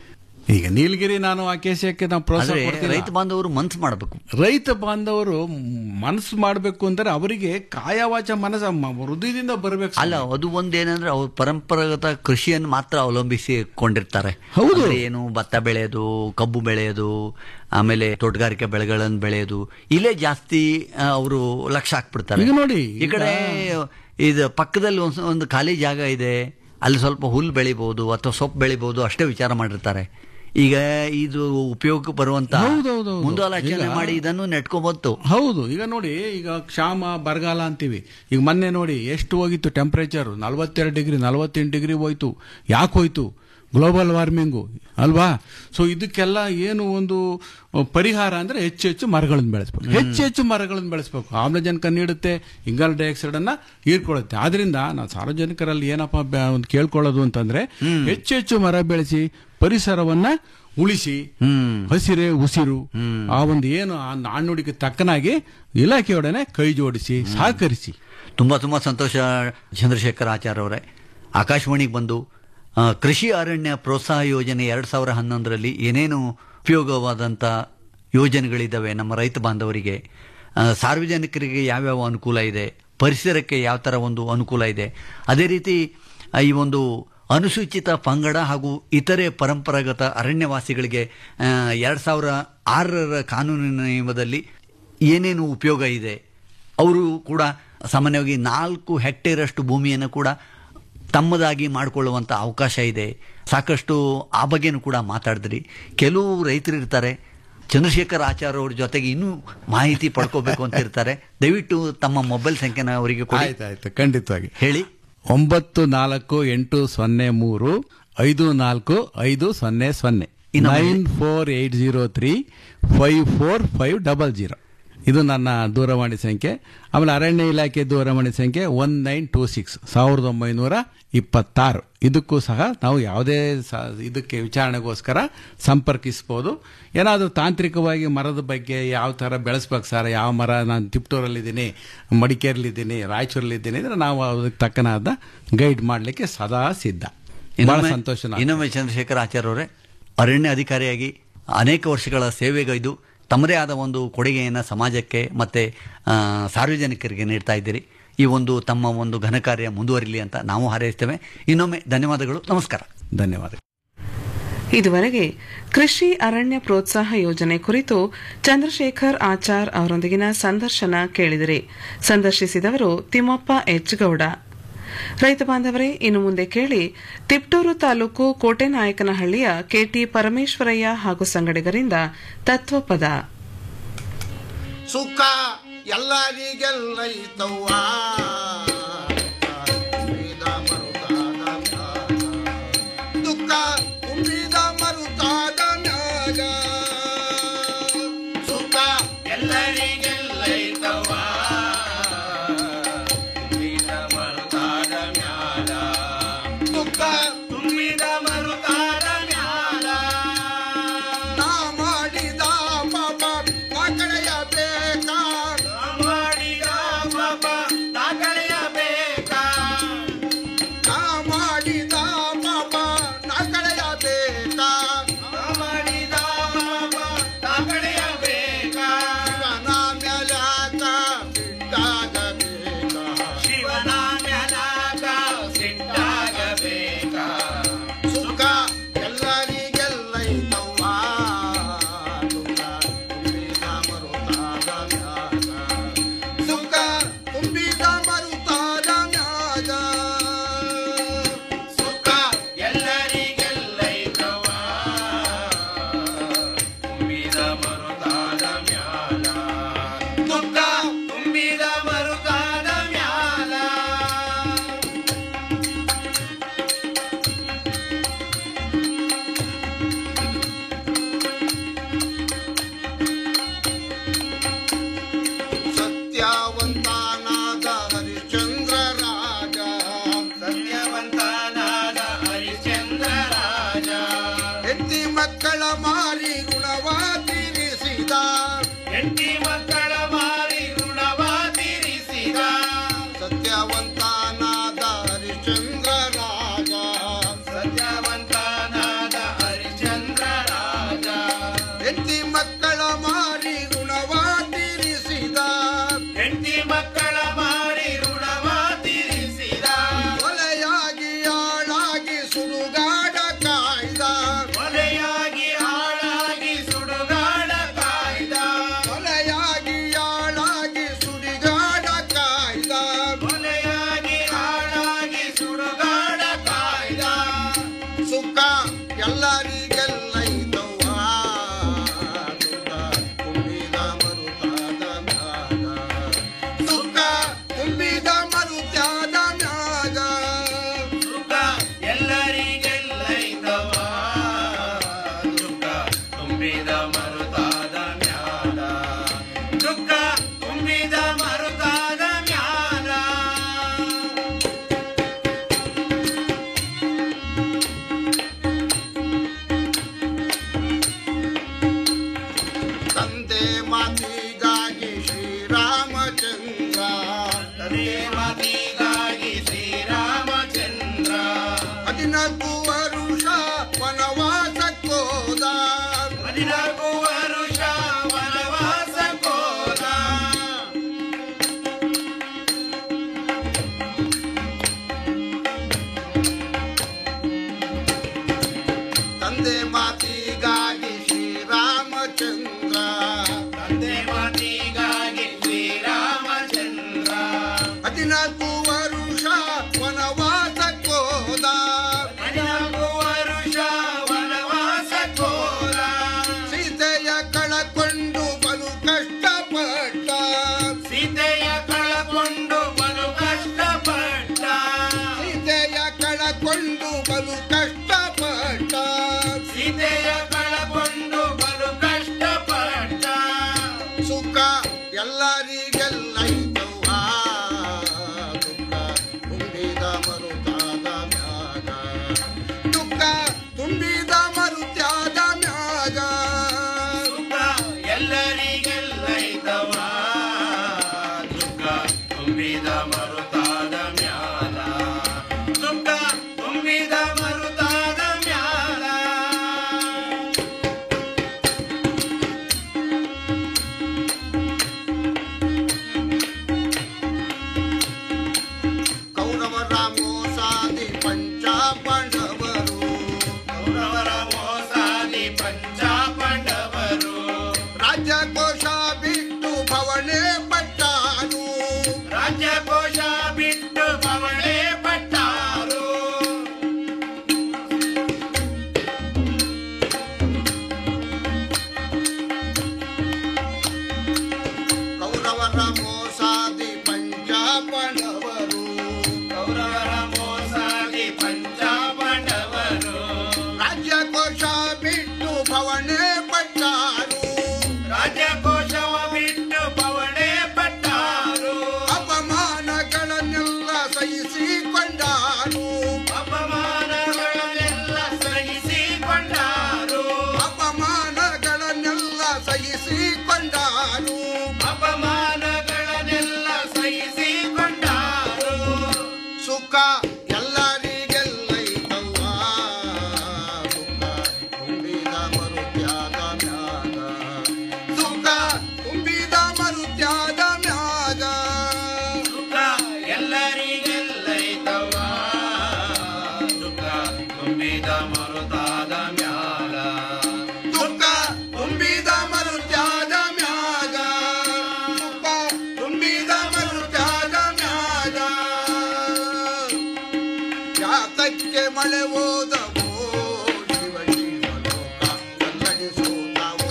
ಈಗ ನೀಲಗಿರಿ ನಾನು ಆ ಕೇಸಕ್ಕೆ ನಾವು ಪ್ರೋತ್ಸಾಹ ಆದ್ರೆ ಕೊಡ್ತಿಲ್ಲ. ರೈತ ಬಾಂಧವರು ಮನ್ಸು ಮಾಡಬೇಕು ರೈತ ಬಾಂಧವರು ಮನಸ್ಸು ಮಾಡಬೇಕು ಅಂದ್ರೆ ಅವರಿಗೆ ಕಾಯವಾಚ ಮನಸ್ಸು ಮ- ಹೃದಯದಿಂದ ಬರಬೇಕು ಅಲ್ಲ ಅದು ಒಂದೇನಂದ್ರೆ ಅವ್ರು ಪರಂಪರಾಗತ ಕೃಷಿಯನ್ನು ಮಾತ್ರ ಅವಲಂಬಿಸಿಕೊಂಡಿರ್ತಾರೆ ಹೌದು. ಅಂದ್ರೆ ಏನು ಭತ್ತ ಬೆಳೆಯೋದು ಕಬ್ಬು ಬೆಳೆಯೋದು ಆಮೇಲೆ ತೋಟಗಾರಿಕೆ ಬೆಳೆಗಳನ್ನು ಬೆಳೆಯೋದು ಇಲ್ಲೇ ಜಾಸ್ತಿ ಅವರು ಲಕ್ಷ್ಯ ಹಾಕ್ಬಿಡ್ತಾರೆ ಈಗ ನೋಡಿ, ಈ ಕಡೆ ಇದು ಪಕ್ಕದಲ್ಲಿ ಒಂದು ಒಂದು ಖಾಲಿ ಜಾಗ ಇದೆ ಅಲ್ಲಿ ಸ್ವಲ್ಪ ಹುಲ್ಲು ಬೆಳಿಬಹುದು ಅಥವಾ ಸೊಪ್ಪು ಬೆಳಿಬಹುದು ಅಷ್ಟೇ ವಿಚಾರ ಮಾಡಿರ್ತಾರೆ ಈಗ ಇದು ಉಪಯೋಗಕ್ಕೆ ಬರುವಂತ ಹೌದೌದೌದು. ಮುಂದಾಲೋಚನೆ ಈಗ- ಮಾಡಿ ಇದನ್ನು ನೆಟ್ಕೊಂಬತ್ತು ಹೌದು ಈಗ ನೋಡಿ ಈಗ ಕ್ಷಾಮ ಬರಗಾಲ ಅಂತೀವಿ ಈಗ ಮೊನ್ನೆ ನೋಡಿ ಎಷ್ಟು ಹೋಗಿತ್ತು ಟೆಂಪರೇಚರ್ ನಲವತ್ತೆರಡು ಡಿಗ್ರಿ ನಲವತ್ತೆಂಟು ಡಿಗ್ರಿ ಹೋಯ್ತು ಯಾಕೆ ಹೋಯ್ತು ಗ್ಲೋಬಲ್ ವಾರ್ಮಿಂಗು ಅಲ್ವಾ ಸೊ ಇದಕ್ಕೆಲ್ಲ ಏನು ಒಂದು ಪರಿಹಾರ ಅಂದ್ರೆ ಹೆಚ್ಚು ಹೆಚ್ಚು ಮರಗಳನ್ನು ಬೆಳೆಸ್ಬೇಕು ಹೆಚ್ಚು ಹೆಚ್ಚು ಮರಗಳನ್ನು ಬೆಳೆಸ್ಬೇಕು ಆಮ್ಲಜನಕ ನೀಡುತ್ತೆ ಇಂಗಾಲ ಡೈಆಕ್ಸೈಡ್ ಅನ್ನ ಹೀರ್ಕೊಳ್ಳುತ್ತೆ ಆದ್ರಿಂದ ನಾವು ಸಾರ್ವಜನಿಕರಲ್ಲಿ ಏನಪ್ಪ ಬ- ಒಂದು ಕೇಳ್ಕೊಳ್ಳೋದು ಅಂತಂದ್ರೆ ಹೆಚ್ಚು ಹೆಚ್ಚು ಮರ ಬೆಳೆಸಿ ಪರಿಸರವನ್ನ ಉಳಿಸಿ ಹ್ಮ್ ಹಸಿರೇ ಉಸಿರು ಆ ಒಂದು ಏನು ಆ ನಾಣ್ಣುಡಿಗೆ ತಕ್ಕನಾಗಿ ಇಲಾಖೆಯೊಡನೆ ಕೈ ಜೋಡಿಸಿ ಸಹಕರಿಸಿ ತುಂಬ ತುಂಬ ಸಂತೋಷ ಚಂದ್ರಶೇಖರ್ ಆಚಾರ್ ಅವರೇ ಆಕಾಶವಾಣಿಗೆ ಬಂದು ಆ, ಕೃಷಿ ಅರಣ್ಯ ಪ್ರೋತ್ಸಾಹ ಯೋಜನೆ ಎರಡು ಸಾವಿರ ಹನ್ನೊಂದರಲ್ಲಿ ಏನೇನು ಉಪಯೋಗವಾದಂಥ ಯೋಜನೆಗಳಿದ್ದಾವೆ ನಮ್ಮ ರೈತ ಬಾಂಧವರಿಗೆ ಆ, ಸಾರ್ವಜನಿಕರಿಗೆ ಯಾವ್ಯಾವ ಅನುಕೂಲ ಇದೆ ಪರಿಸರಕ್ಕೆ ಯಾವ ಥರ ಒಂದು ಅನುಕೂಲ ಇದೆ ಅದೇ ರೀತಿ ಆ, ಈ ಒಂದು ಅನುಸೂಚಿತ ಪಂಗಡ ಹಾಗೂ ಇತರೆ ಪರಂಪರಾಗತ ಅರಣ್ಯವಾಸಿಗಳಿಗೆ ಎರಡು ಸಾವಿರ ಆರರ ಕಾನೂನಿನ ನಿಯಮದಲ್ಲಿ ಏನೇನು ಉಪಯೋಗ ಇದೆ ಅವರು ಕೂಡ ಸಾಮಾನ್ಯವಾಗಿ ನಾಲ್ಕು ಹೆಕ್ಟೇರಷ್ಟು ಭೂಮಿಯನ್ನು ಕೂಡ ತಮ್ಮದಾಗಿ ಮಾಡಿಕೊಳ್ಳುವಂಥ ಅವಕಾಶ ಇದೆ ಸಾಕಷ್ಟು ಆ ಬಗ್ಗೆನೂ ಕೂಡ ಮಾತಾಡಿದ್ರಿ ಕೆಲವು ರೈತರು ಇರ್ತಾರೆ ಚಂದ್ರಶೇಖರ್ ಆಚಾರ್ ಅವ್ರ ಜೊತೆಗೆ ಇನ್ನೂ ಮಾಹಿತಿ ಪಡ್ಕೋಬೇಕು ಅಂತ ಇರ್ತಾರೆ ದಯವಿಟ್ಟು ತಮ್ಮ ಮೊಬೈಲ್ ಸಂಖ್ಯೆನ ಅವರಿಗೆ ಕೊಡಿ ಆಯ್ತಾಯ್ತು ಖಂಡಿತವಾಗಿ ಹೇಳಿ ಒಂಬತ್ತು ನಾಲ್ಕು ಎಂಟು ಸೊನ್ನೆ ಮೂರು ಐದು ನಾಲ್ಕು ಐದು ಸೊನ್ನೆ ಸೊನ್ನೆ ಇನ್ನೊಮ್ಮೆ nine four eight zero three five four five double zero ಇದು ನನ್ನ ದೂರವಾಣಿ ಸಂಖ್ಯೆ ಆಮೇಲೆ ಅರಣ್ಯ ಇಲಾಖೆ ದೂರವಾಣಿ ಸಂಖ್ಯೆ ಒನ್ ನೈನ್ ಟೂ ಸಿಕ್ಸ್ ಸಾವಿರದ ಒಂಬೈನೂರ ಇಪ್ಪತ್ತಾರು ಇದಕ್ಕೂ ಸಹ ನಾವು ಯಾವುದೇ ಸ- ಇದಕ್ಕೆ ವಿಚಾರಣೆಗೋಸ್ಕರ ಸಂಪರ್ಕಿಸ್ಬೋದು ಏನಾದರೂ ತಾಂತ್ರಿಕವಾಗಿ ಮರದ ಬಗ್ಗೆ ಯಾವ ಥರ ಬೆಳೆಸ್ಬೇಕು ಸರ್ ಯಾವ ಮರ ನಾನು ತಿಪ್ಟೂರಲ್ಲಿದ್ದೀನಿ ಮಡಿಕೇರಿಲಿದ್ದೀನಿ ರಾಯಚೂರಲ್ಲಿದ್ದೀನಿ ಅಂದ್ರೆ ನಾವು ಅದಕ್ಕೆ ತಕ್ಕನಾದ ಗೈಡ್ ಮಾಡಲಿಕ್ಕೆ ಸದಾ ಸಿದ್ಧ ಬಹಳ ಇನ್ನೊಮ್ಮೆ ಸಂತೋಷ ನನಗೆ. ಇನ್ನೊಮ್ಮೆ ಚಂದ್ರಶೇಖರ್ ಆಚಾರ್ ಅವರೇ ಅರಣ್ಯ ಅಧಿಕಾರಿಯಾಗಿ ಅನೇಕ ವರ್ಷಗಳ ಸೇವೆಗೈದು ತಮ್ಮದೇ ಆದ ಒಂದು ಕೊಡುಗೆಯನ್ನು ಸಮಾಜಕ್ಕೆ ಮತ್ತೆ ಆ, ಸಾರ್ವಜನಿಕರಿಗೆ ನೀಡ್ತಾ ಇದ್ದೀರಿ ಈ ಒಂದು ತಮ್ಮ ಒಂದು ಘನ ಕಾರ್ಯ ಮುಂದುವರಿಲಿ ಅಂತ ನಾವು ಹಾರೈಸ್ತೇವೆ ಇನ್ನೊಮ್ಮೆ ಧನ್ಯವಾದಗಳು ನಮಸ್ಕಾರ ಧನ್ಯವಾದ ಇದುವರೆಗೆ ಕೃಷಿ ಅರಣ್ಯ ಪ್ರೋತ್ಸಾಹ ಯೋಜನೆ ಕುರಿತು ಚಂದ್ರಶೇಖರ್ ಆಚಾರ್ ಅವರೊಂದಿಗಿನ ಸಂದರ್ಶನ ಕೇಳಿದಿರಿ ಸಂದರ್ಶಿಸಿದವರು ತಿಮ್ಮಪ್ಪ ಎಚ್ ಗೌಡ ರೈತ ಬಾಂಧವರೇ ಇನ್ನು ಮುಂದೆ ಕೇಳಿ ತಿಪ್ಟೂರು ತಾಲೂಕು ಕೋಟೆನಾಯಕನಹಳ್ಳಿಯ ಕೆಟಿ ಪರಮೇಶ್ವರಯ್ಯ ಹಾಗೂ ಸಂಗಡಿಗರಿಂದ ತತ್ವಪದ ಸುಖ ಎಲ್ಲರಿಗೆಲ್ಲೈತವ್ವ ತುಂಬಿದ ಮರುತಾದ ಮ್ಯಾಗ. ದುಃಖ ತುಂಬಿದ ಮರುತಾದ ಮ್ಯಾಗ ಸುಖ ಎಲ್ಲರಿಗೆಲ್ಲೈತವ್ವ ತುಂಬಿದ ಮರುತಾದ ಮ್ಯಾಗ. ದುಃಖ ತುಂಬಿದ ಮರುತಾದ ಮ್ಯಾಲ ನಾ ಮಾಡಿದ ಪಾಪ ಕಳೆಯಬೇಕ ಮಾಡಿದ ಪಾಪ ಕಳೆಯಬೇಕ ನಾ ಮಾಡಿದ ಪಾಪ ನಾ ಕಳೆಯಬೇಕ ಮಾಡಿದ ಪಾಪ ಕಳೆಯಬೇಕ ಶಿವನ ಮ್ಯಾಲಾಕ ಸಿಟ್ಟಾಗಬೇಕ ಶಿವನ ಮ್ಯಾಲಾಕ ಸಿಟ್ಟಾಗಬೇಕ ಸುಖ ಎಲ್ಲರಿಗೆಲ್ಲೈತವ್ವ ದುಃಖ ತುಂಬಿದ ಮರುತಾದ ಮ್ಯಾಗ ಸುಖ ತುಂಬಿದ ಮರುತಾದ ಮ್ಯಾಗ ಸುಖ ಎಲ್ಲರಿಗೆಲ್ಲೈತವ್ವ ತುಂಬಿದ ಮರುತಾದ ಮ್ಯಾಲ ದುಃಖ ತುಂಬಿದ ಮರುತಾದ ಮ್ಯಾಲ ಸತ್ಯವಂತನಾದ ಹರಿಶ್ಚಂದ್ರ ರಾಜ ಸತ್ಯವಂತನಾದ ಹರಿಶ್ಚಂದ್ರ ರಾಜ ಹೆಂಡತಿ ಮಕ್ಕಳ ಮಾರಿ ಗುಣವ ತೀರಿಸಿದ ಹೆಂಡತಿ ಮಕ್ಕಳ ಮಾರಿ ಗುಣವ ತೀರಿಸಿದ ಸತ್ಯವಂತನಾದ ಹರಿಶ್ಚಂದ್ರ ರಾಜ ಸತ್ಯವಂತನಾದ ಹರಿಶ್ಚಂದ್ರ ರಾಜ ಹೆಂಡತಿ ಮಕ್ಕಳ ಮಾರಿ ಗುಣವ ತೀರಿಸಿದ ಹೆಂಡತಿ ಮಕ್ಕಳ ಮಾರಿ ಋಣವ ತೀರಿಸಿದ ಕೊಲೆಯಾಗಿ ಆಳಾಗಿ ಸುಡುಗಾಡ ಕಾಯ್ದ ಕೊಲೆಯಾಗಿ ಆಳಾಗಿ ಸುಡುಗಾಡ ಕಾಯ್ದ ಕೊಲೆಯಾಗಿ ಆಳಾಗಿ ಸುಡಿಗಾಡ ಕಾಯ್ದ ಕೊಲೆಯಾಗಿ ಆಳಾಗಿ ಸುಡುಗಾಡ ಕಾಯ್ದ ಸುಖ ಎಲ್ಲರಿಗೆಲ್ಲೈತವ್ವ ದುಃಖ ತುಂಬಿದ ಮರುತಾದ ಮ್ಯಾಗ ಸುಖ ತುಂಬಿದ ಮರುತ್ಯಾದ ಮ್ಯಾಗ ಸುಖ ಎಲ್ಲರಿಗೆಲ್ಲೈತವ್ವ ದುಃಖ ತುಂಬಿದ ಮರುತಾದ ಮ್ಯಾಲ ದುಃಖ ತುಂಬಿದ ಮರುತಾದ ಮ್ಯಾಲ ತಂದೆ ಮಾತಿಗಾಗಿ ಶ್ರೀರಾಮಚಂದ್ರ ತಂದೆ ಮಾತಿಗಾಗಿ ಶ್ರೀರಾಮಚಂದ್ರ ಹದಿನಾಲ್ಕು ವರುಷ ವನವಾಸಕ್ಕೋದ ಹದಿನಾಲ್ಕು ವರುಷ ವನವಾಸಕ್ಕೋದ ತಂದೆ ಮಾತಿಗಾಗಿ ಶ್ರೀರಾಮಚಂದ್ರ ತಂದೆ ಮಾತಿಗಾಗಿ ಶ್ರೀರಾಮಚಂದ್ರ ಹದಿನಾಲ್ಕು ವರುಷ ವನವಾಸಕ್ಕೋದ ಹದಿನಾಲ್ಕು ವರುಷ ವನವಾಸಕ್ಕೋದ ಸೀತೆಯ ಕಳಕೊಂಡು ಬಲು ಕಷ್ಟಪಟ್ಟ ಸೀತೆಯ ಕಳಕೊಂಡು ಬಲು ಕಷ್ಟಪಟ್ಟ ಸೀತೆಯ ಕಳಕೊಂಡು ಬಲು ಕಷ್ಟಪಟ್ಟ ಸೀತೆಯ ರಾಜ್ಯಕೋಶ ಬಿಟ್ಟು ಭವನೆ ಪಟ್ಟಾರು ರಾಜ್ಯಕೋಶವ ಬಿಟ್ಟು ಪವಣೆ ಪಟ್ಟಾರು ಅಪಮಾನಗಳನ್ನೆಲ್ಲ ಸಹಿಸಿಕೊಂಡಾರು ಅಪಮಾನಗಳನ್ನೆಲ್ಲ ಸಹಿಸಿಕೊಂಡಾರು ಅಪಮಾನಗಳನ್ನೆಲ್ಲ ಸಹಿಸಿಕೊಂಡಾರು ಅಪಮಾನಗಳನ್ನೆಲ್ಲ ಸಹಿಸಿಕೊಂಡಾರು ಸುಖ ಎಲ್ಲರಿಗೆಲ್ಲೈತವ್ವ ಸುಖ ತುಂಬಿದ ಮರುತ್ಯಾದ ಮ್ಯಾಗ ಸುಖ ತುಂಬಿದ ಮರುತ್ಯಾದ ಮ್ಯಾಗ ಸುಖ ಎಲ್ಲರಿಗೆಲ್ಲೈತವ ಸುಖ ತುಂಬಿದ ಮರುತಾದ ಮ್ಯಾಲ ಸುಖ ತುಂಬಿದ ಮರುತ್ಯಾದ ಮ್ಯಾಗ ಸುಖ ತುಂಬಿದ ಮರುತ್ಯಾದ ಮ್ಯಾಗ ಯಾತಕ್ಕೆ ಮಳೆ ಓದವೋ ಶಿವ ಶಿವ ಲೋಕ ಕನ್ನಡಿಸೋದವೋ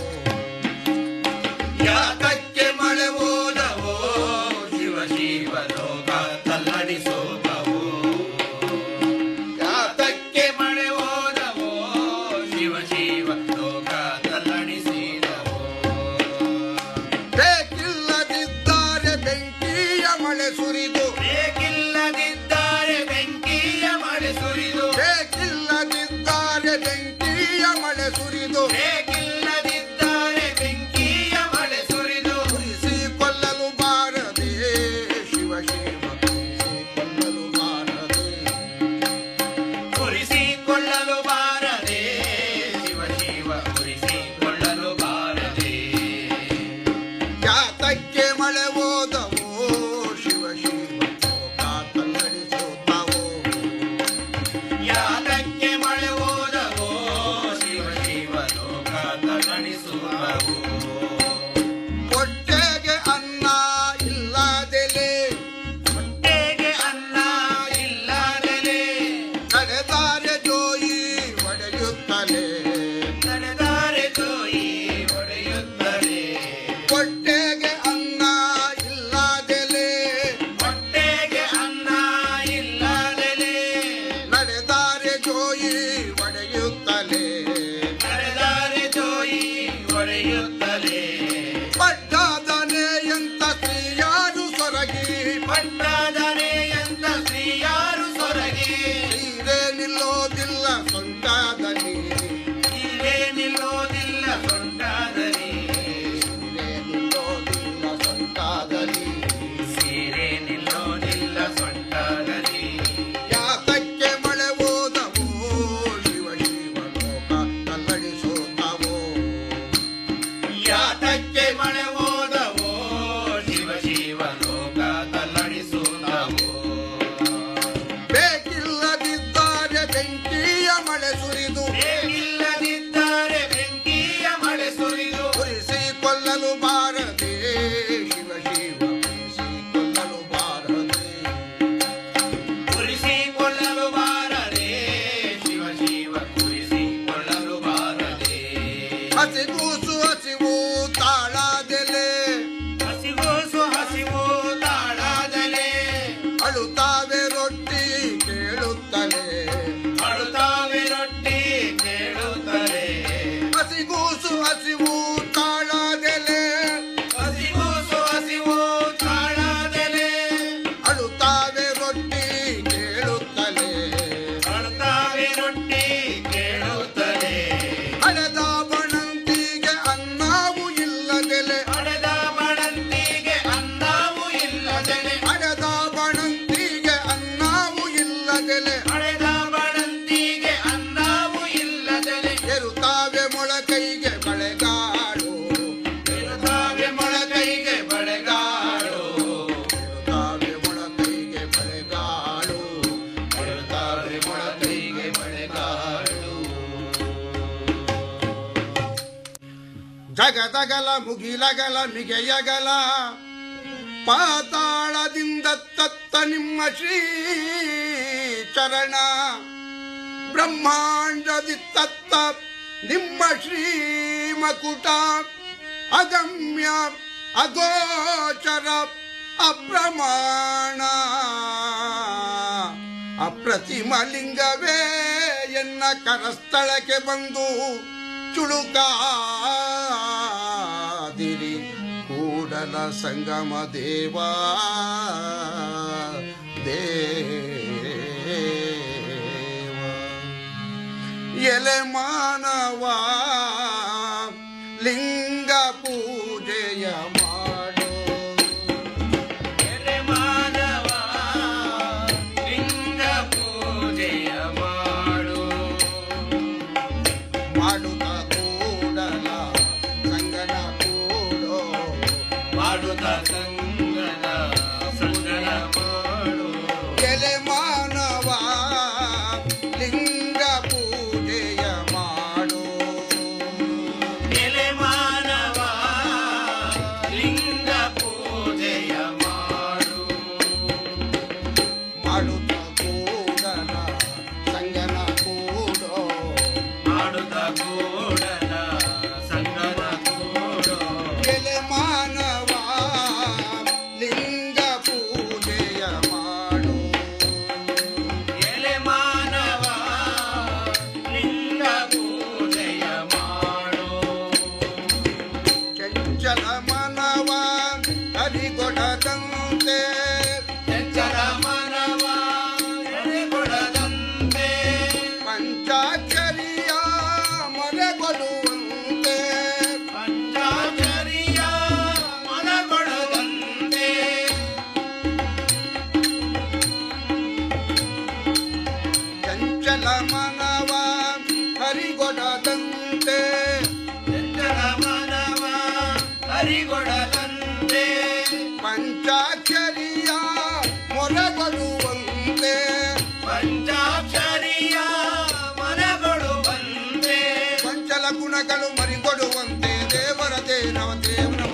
ಯಾತಕ್ಕೆ ಮಳೆ ಓದವೋ ಶಿವ ಶಿವ ಲೋಕ ತಲ್ಲಡಿಸೋದವೋ ಯಾತಕ್ಕೆ ಮಳೆ ಓದವೋ ಶಿವ ಶಿವ ಲೋಕ ತಲ್ಲಡಿಸಿದವೋ ಬೇಕಿಲ್ಲದಿದ್ದಾರೆ ಬೆಂಕಿಯ ಮಳೆ ಸುರಿದು ಬೇಕಿಲ್ಲದಿದ್ದಾರೆ ಬೆಂಕಿಯ ಮಳೆ ಸುರಿದು ಬೇಕಿಲ್ಲದಿದ್ದಾರೆ ಬೆಂಕಿಯ ಮಳೆ ಸುರಿದು ಬೇಕಿಲ್ಲದಿದ್ದಾರೆ ಬೆಂಕಿಯ ಮಳೆ ಸುರಿದು ಉರಿಸಿ ಕೊಲ್ಲಲು ಬಾರದೆ ಶಿವ ಶಿವ ಉರಿಸಿ ಕೊಲ್ಲಲು ಬಾರದೆ ಉರಿಸಿಕೊಳ್ಳಲು ಬಾರದೆ ಶಿವ ಶಿವ ಉರಿಸಿಕೊಳ್ಳಲು ಬಾರದೆ ಯಾತಕ್ಕೆ ಮಳೆ ಓದವೋ ಶಿವ ಶಿವ ಲೋಕ ಕನ್ನಡಿಸುತ್ತಾವೋ ಯಾತಕ್ಕೆ ಮಳೆ ಓದವೋ ಶಿವ ಶಿವ ಲೋಕ ತಣಿಸುವವು ಹೊಟ್ಟೆಗೆ ಅನ್ನ ಇಲ್ಲದೆಲೆ ಹೊಟ್ಟೆಗೆ ಅನ್ನ ಇಲ್ಲದಲೆ ನಡೆದಾರೆ ಜೋಯಿ ಒಡೆಯುತ್ತಲೇ ನಡೆದಾರೆ ಜೋಯಿ ಒಡೆಯುತ್ತದೆ ಹೊಟ್ಟೆಗೆ ಅನ್ನ ಇಲ್ಲದೆಲೆ ಹೊಟ್ಟೆಗೆ ಅನ್ನ ಇಲ್ಲದಲೆ ನಡೆದಾರೆ ಜೋಯಿ ಒಡೆಯುತ್ತಲೇ ನಡೆದಾರೆ ಜೋಯಿ ಒಡೆಯುತ್ತದೆ ಪಟ್ಟಾದನೆ ಎಂತ ಸ್ತ್ರೀಯಾರು ಸೊರಗಿ ಪಟ್ಟಾದನೆ ಎಂತ ಸ್ತ್ರೀಯಾರು ಸೊರಗಿ ಸೀರೆ ನಿಲ್ಲೋದಿಲ್ಲ ಸೊಂಟಾದಲ್ಲಿ ಇಲ್ಲೇ ನಿಲ್ಲೋದಿಲ್ಲ ಸೊಂಟಾದಲ್ಲಿ ಸೀರೆ ನಿಲ್ಲೋದಿಲ್ಲ ಸೊಂಟಾದಲ್ಲಿ ಸೀರೆ ನಿಲ್ಲೋದಿಲ್ಲ ಸೊಂಟಾದಲ್ಲಿ ಯಾತಕ್ಕೆ ಮಳೆ ಓದವೋ ಶಿವ ಶಿವ ಲೋಕ ಕಲ್ಲಡಿಸೋತಾವೋ ಯಾತಕ್ಕೆ ಮಳೆ ಓದವೋ ಶಿವ ಶಿವ ಲೋಕ ತಲ್ಲಡಿಸುತ್ತವೋ ಬೇಕಿಲ್ಲದಿದ್ದಾರೆ ಬೆಂಕಿಯ ಮಳೆ ಸುರಿದು ಬೇಕಿಲ್ಲದಿದ್ದಾರೆ ಬೆಂಕಿಯ ಮಳೆ ಸುರಿದು ಉರಿಸಿ ಕೊಲ್ಲಲು ಬಾರದೆ ಶಿವ ಶಿವ ಉರಿಸಿ ಕೊಲ್ಲಲು ಬಾರದೆ ಉರಿಸಿಕೊಳ್ಳಲು ಬಾರದೆ ಶಿವ ಶಿವ ಉರಿಸಿಕೊಳ್ಳಲು ಬಾರದೆ ಹಸಿಗೂಸು ಹಸಿವು ತಾಳಾದೆಲೆ ಹಸಿಗೂಸು ಹಸಿವು ತಾಳಾದಲೆ ಅಳುತ್ತಾವೆ ರೊಟ್ಟಿ ಕೇಳುತ್ತಲೇ ಅಳುತ್ತಾವೆ ರೊಟ್ಟಿ ಕೇಳುತ್ತಲೆ ಹಸಿಗೂಸು ಹಸಿವು ತಾಳಾದೆಲೆ ಹಸಿಗೂಸು ಹಸಿವು ತಾಳಾದಲೆ ಅಳುತ್ತಾವೆ ರೊಟ್ಟಿ ಕೇಳುತ್ತಲೇ ಅಳುತ್ತಾವೆ ರೊಟ್ಟಿ ಕೇಳುತ್ತಲೆ ಹಳೆದ ಬಣಂತಿಗೆ ಅನ್ನವು ಇಲ್ಲದೆಲೆ ಹಡೆದ ಬಡಂತಿಗೆ ಅನ್ನವೂ ಇಲ್ಲದಲೆ ಹಳೆದ ಬಣಂತಿಗೆ ಅನ್ನವು ಇಲ್ಲದೆಲೆ ಹಡೆದ ಬಡಂತಿಗೆ ಅನ್ನವೂ ಇಲ್ಲದಲೆ ಎರುತ್ತಾವೆ ಮೊಳಕೈಗೆ ಬಳೆಗಾಡು ಇರುತ್ತಾವೆ ಮೊಳಕೈಗೆ ಬಳೆಗಾಡು ಎರುತ್ತಾವೆ ಮೊಳಕೈಗೆ ಬಳೆಗಾಡು ಇರುತ್ತಾವೆ ಮೊಳಕೈಗೆ ಬಳೆಗಾಡು ಜಗದಗಲ ಮುಗಿಲಗಲ ಮಿಗೆಯಗಲ ಪಾತಾಳದಿಂದ ತತ್ತ ನಿಮ್ಮ ಶ್ರೀ ಚರಣ ಬ್ರಹ್ಮಾಂಡದಿ ತತ್ತ ನಿಮ್ಮ ಶ್ರೀ ಮಕುಟ ಅಗಮ್ಯ ಅಗೋಚರ ಅಪ್ರಮಾಣ ಅಪ್ರತಿಮ ಲಿಂಗವೇ ಎನ್ನ ಕರಸ್ಥಳಕ್ಕೆ ಬಂದು ಚುಳುಕಾದಿರಿ ಕೂಡಲ ಸಂಗಮ ದೇವಾ ದೇವ ಎಲೆ ಮಾನವ ಲಿಂಗ ಪೂಜೆಯ ಮಾಡೋ ಎಲೆ ಮಾನವ ಲಿಂಗ ಪೂಜೆಯ ಮಾಡು ಮಾಡುತ್ತ ಕೂಡಲ ಸಂಗನ ಕೂಡೋ ಮಾಡುತ್ತ ಸಂಗನ ಸಂಗನ ಮಾಡು ಎಲೆ ಮಾನವ ಲಿಂಗ ಪೂಜೆಯ ಮಾಡೋ ಎಲೆ ಮಾನವ ಲಿಂಗ ಪೂಜೆಯ ಮಾಡು ಮಾಡುತ್ತ ಕೂಡಲ ಸಂಗನ ಕೂಡೋ ಮಾಡುತ್ತ ಕೂಡಲ ಸಂಗನ ಕೂಡು ಎಲೆ ಮಾನವ ಲಿಂಗ ಪೂಜೆಯ ಮಾಡೋ ಎಲೆ ಮಾನವ ಲಿಂಗ ಪೂಜೆಯ ಮಾಡು ಚಂಚಲ ಮನವ ಹರಿಗೊಡದಂತೆ ಎಚ್ಚರ ಮನವ ಎಡೆಗೊಡದಂತೆ ಪಂಚಾಕ್ಷರಿಯ ಮರೆಗೊಡುವಂತೆ ಪಂಚಾಚರಿಯ ಮನಗೊಡದಂತೆ ಚಂಚಲ ಮನವ ಹರಿಗೊಡದಂತೆ ಎಚ್ಚರ ಮನವ ಹರಿಗೊಡದಂತೆ ಪಂಚಾಕ್ಷರಿಯ ಮೊರೆಗೊಡುವಂತೆ ಪಂಚಾಕ್ಷರಿಯ ಮನಗೊಡುವಂತೆ ಪಂಚಲ ಗುಣಗಳು ಮರಿಗೊಡುವಂತೆ ದೇವರ ದೇವರ ದೇವರ